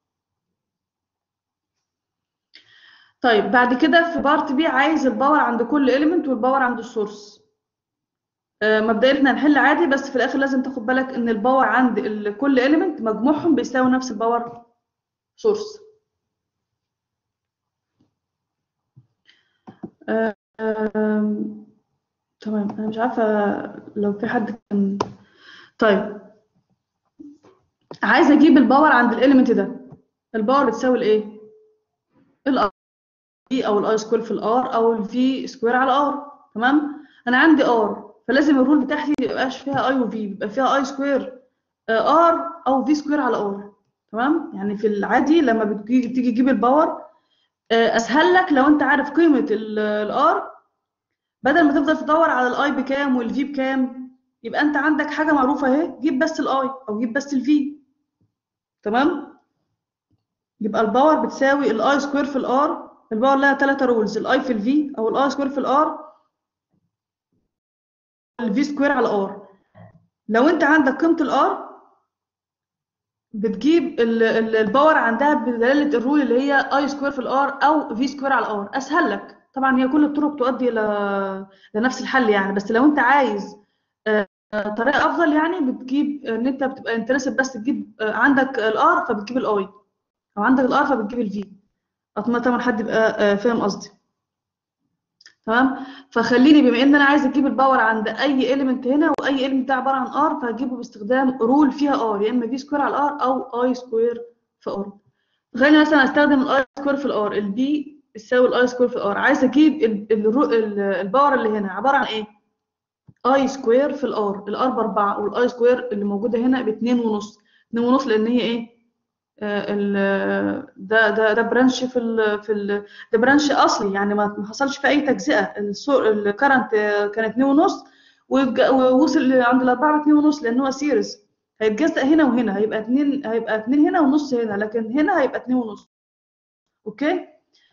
طيب بعد كده في بارت بي عايز الباور عند كل اليمنت والباور عند السورس آه مبدئيا احنا هنحل عادي بس في الاخر لازم تاخد بالك ان الباور عند كل اليمنت مجموعهم بيساوي نفس الباور سورس آه آه تمام انا مش عارفه لو في حد كان طيب عايزه اجيب الباور عند الاليمنت ده الباور بتساوي الايه الار او الاي سكوير في الار او الفي سكوير على ار تمام انا عندي ار فلازم الرول بتاعتي ما يبقاش فيها اي وفي يبقى فيها اي سكوير ار او في سكوير على ار تمام يعني في العادي لما بتيجي تيجي تجيب الباور اسهل لك لو انت عارف قيمه الار بدل ما تفضل تدور على الاي بكام والفي بكام يبقى انت عندك حاجه معروفه اهي جيب بس الاي او جيب بس الفي تمام يبقى الباور بتساوي الاي سكوير في الار الباور لها ثلاثة رولز الاي في الفي او الاي سكوير في الار الفي سكوير على ار لو انت عندك قيمه الار بتجيب الباور عندها بدلاله الرول اللي هي اي سكوير في الار او في سكوير على الار اسهل لك طبعا هي كل الطرق تؤدي ل... لنفس الحل يعني بس لو انت عايز طريقه افضل يعني بتجيب ان انت بتبقى انترست بس تجيب عندك الار فبتجيب الاي او عندك الار فبتجيب الفي اتمنى طبعا حد يبقى فاهم قصدي تمام فخليني بما ان انا عايزه اجيب الباور عند اي اليمنت هنا واي اليمنت ده عباره عن ار فهجيبه باستخدام رول فيها ار يا اما في سكوير على الار او اي سكوير في ار خليني مثلا استخدم الاي سكوير في الار البي يساوي الاي سكوير في الار عايزه اجيب الباور اللي هنا عباره عن ايه اي سكوير في الار الار باربعه والاي سكوير اللي موجوده هنا باتنين ونص اتنين ونص لان هي ايه آه، ال- ده ده ده برانش في ال في ال ده برانش اصلي يعني ما ما حصلش فيه اي تجزئه الكرنت كان اتنين ونص ويبقى- ووصل عند الاربعه باتنين ونص لان هو سيريز هيتجزأ هنا وهنا هيبقى اتنين هيبقى اتنين هنا ونص هنا لكن هنا هيبقى اتنين ونص اوكي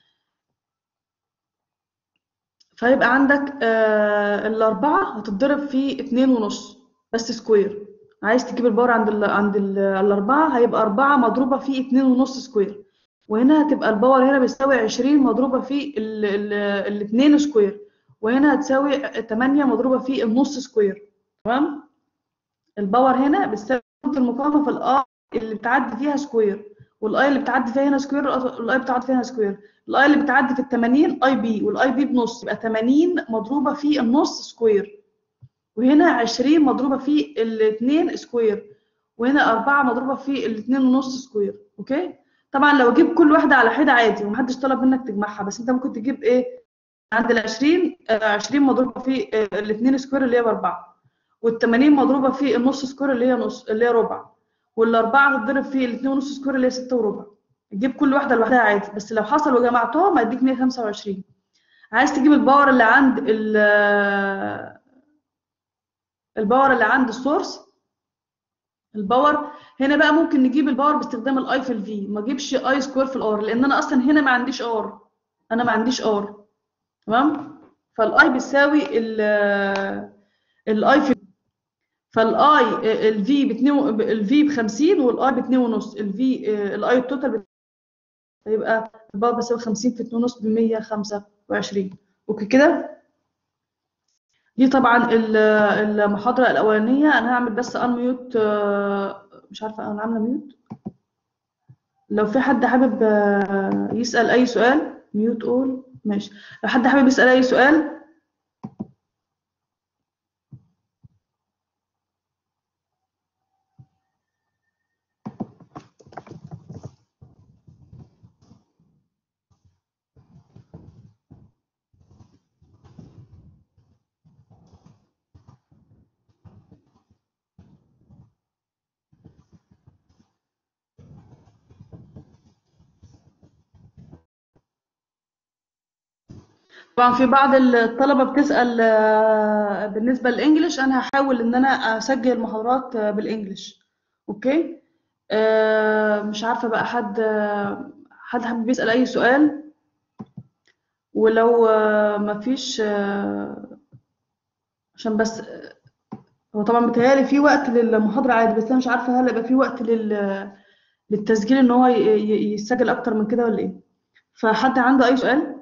فيبقى عندك آه الأربعة هتتضرب في اتنين ونص بس سكوير عايز تجيب الباور عند ال عند ال الأربعة هيبقى أربعة مضروبة في اتنين ونص سكوير وهنا هتبقى الباور هنا بتساوي عشرين مضروبة في ال ال الاتنين سكوير وهنا هتساوي تمانية مضروبة في النص سكوير تمام الباور هنا بتساوي قيمة المقاومة في الآي اللي بتعدي فيها سكوير والاي اللي بتعدي فيها هنا سكوير الاي بتعدي فيها هنا سكوير الاي اللي بتعدي في ال 80 اي بي والاي بي بنص يبقى 80 مضروبه في النص سكوير وهنا 20 مضروبه في الاثنين سكوير وهنا 4 مضروبه في الاثنين ونص سكوير اوكي طبعا لو اجيب كل واحده على حده عادي ومحدش طلب منك تجمعها بس انت ممكن تجيب ايه عند ال 20 آه، 20 مضروبه في الاثنين سكوير اللي هي باربعه وال 80 مضروبه في النص سكوير اللي هي نص اللي هي ربع والاربعه تتضرب في الاثنين ونص سكوير اللي هي 6 وربع تجيب كل واحده لوحدها عادي بس لو حصل وجمعتهم هيديك 125 عايز تجيب الباور اللي عند ال الباور اللي عند السورس الباور هنا بقى ممكن نجيب الباور باستخدام الاي في الفي ما اجيبش اي سكوير في الار لان انا اصلا هنا ما عنديش ار انا ما عنديش ار تمام فالاي بيساوي الاي في فالاي الفي ب 2 الفي ب 50 والاي ب 2 ونص الفي الاي التوتال هيبقى الباور بيساوي 50 في 2 ونص ب 125 اوكي كده دي طبعا ال- المحاضرة الأولانية أنا هعمل بس أنميوت مش عارفة أنا عاملة ميوت لو في حد حابب آه، يسأل أي سؤال ميوت أول ماشي لو حد حابب يسأل أي سؤال طبعا في بعض الطلبة بتسأل آه، بالنسبة للإنجليش أنا هحاول إن أنا أسجل المحاضرات آه، بالإنجليش أوكي آه، مش عارفة بقى حد آه، حد حابب يسأل أي سؤال ولو آه، مفيش آه، عشان بس آه، هو طبعا بيتهيألي في وقت للمحاضرة عادي بس أنا مش عارفة هل يبقى في وقت لل للتسجيل إن هو ي- ي- يسجل أكتر من كده ولا إيه فحد عنده أي سؤال؟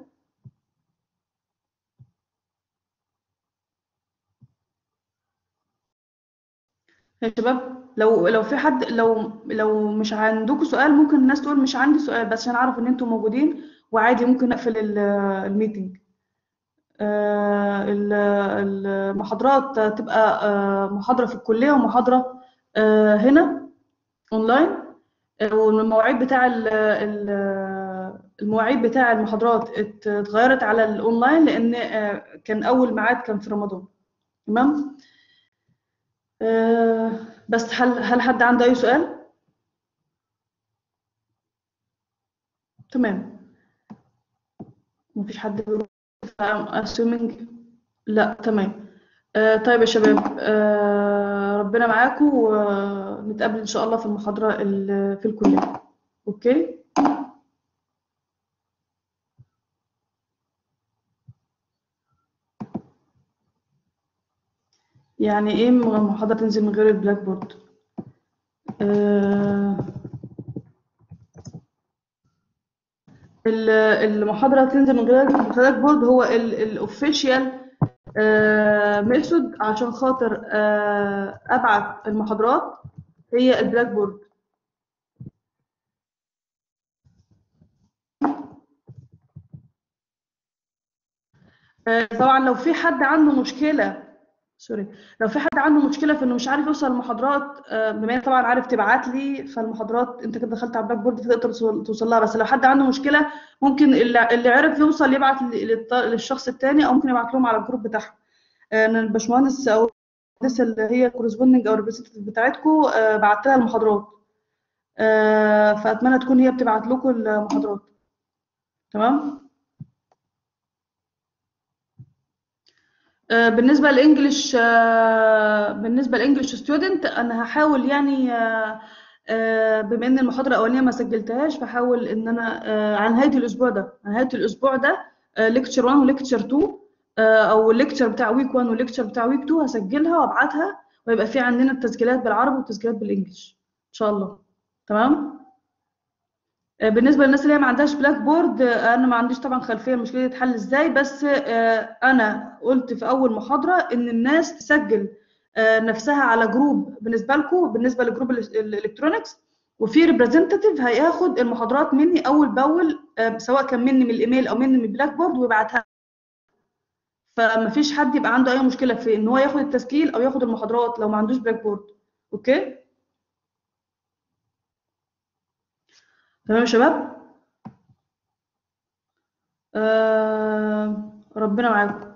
يا شباب لو لو في حد لو لو مش عندكم سؤال ممكن الناس تقول مش عندي سؤال بس عشان اعرف ان انتم موجودين وعادي ممكن اقفل ال- الميتنج آه، ال- المحاضرات تبقى آه، محاضرة في الكلية ومحاضرة آه، هنا اونلاين آه، والمواعيد بتاع ال- ال- المواعيد بتاع المحاضرات ات- اتغيرت على الاونلاين لان آه، كان اول ميعاد كان في رمضان تمام آه، بس هل هل حد عنده اي سؤال تمام مفيش حد بيقول I'm assuming لا تمام آه طيب يا شباب آه ربنا معاكم ونتقابل إن شاء الله في المحاضرة ال- في الكلية أوكي يعني إيه المحاضرة تنزل من غير البلاك بورد آه ال- المحاضرة تنزل من غير البلاك بورد هو الأوفيشال ميثود عشان خاطر آه أبعت المحاضرات هي البلاك بورد آه، طبعا لو في حد عنده مشكلة سوري لو في حد عنده مشكلة في انه مش عارف يوصل المحاضرات آه، بما انك طبعا عارف تبعت لي فالمحاضرات انت كده دخلت على البلاك بورد فتقدر توصل توصل لها بس لو حد عنده مشكلة ممكن اللي اللي عرف يوصل يبعت لل- للط- للشخص التاني او ممكن يبعت لهم على الجروب بتاعهم انا الباشمهندس او الناس اللي هي الكورسبوندنج او الريبريزنتيف بتاعتكم بعت لها المحاضرات آه، فاتمنى تكون هي بتبعت لكم المحاضرات تمام آه، بالنسبه للانجليش آه، بالنسبه للانجليش ستودنت انا هحاول يعني آه، آه، بما ان المحاضره الاولانيه ما سجلتهاش فحاول ان انا آه، على نهايه الاسبوع ده على نهايه الاسبوع ده ليكتشر 1 وليكتشر 2 آه، او الليكتشر بتاع ويك 1 والليكتشر بتاع ويك 2 هسجلها وابعتها ويبقى في عندنا التسجيلات بالعربي والتسجيلات بالانجليش ان شاء الله تمام آه، بالنسبه للناس اللي هي ما عندهاش بلاك بورد آه، انا ما عنديش طبعا خلفيه المشكله دي تتحل ازاي بس آه، انا قلت في اول محاضره ان الناس تسجل آه، نفسها على جروب بالنسبه لكم بالنسبه لجروب ال- الالكترونكس وفي ريبريزنتيف هياخد المحاضرات مني اول باول آه، سواء كان مني من الايميل او مني من البلاك بورد ويبعتها فما فيش حد يبقى عنده اي مشكله في ان هو ياخد التسجيل او ياخد المحاضرات لو ما عندوش بلاك بورد اوكي تمام يا شباب آه ربنا معاكم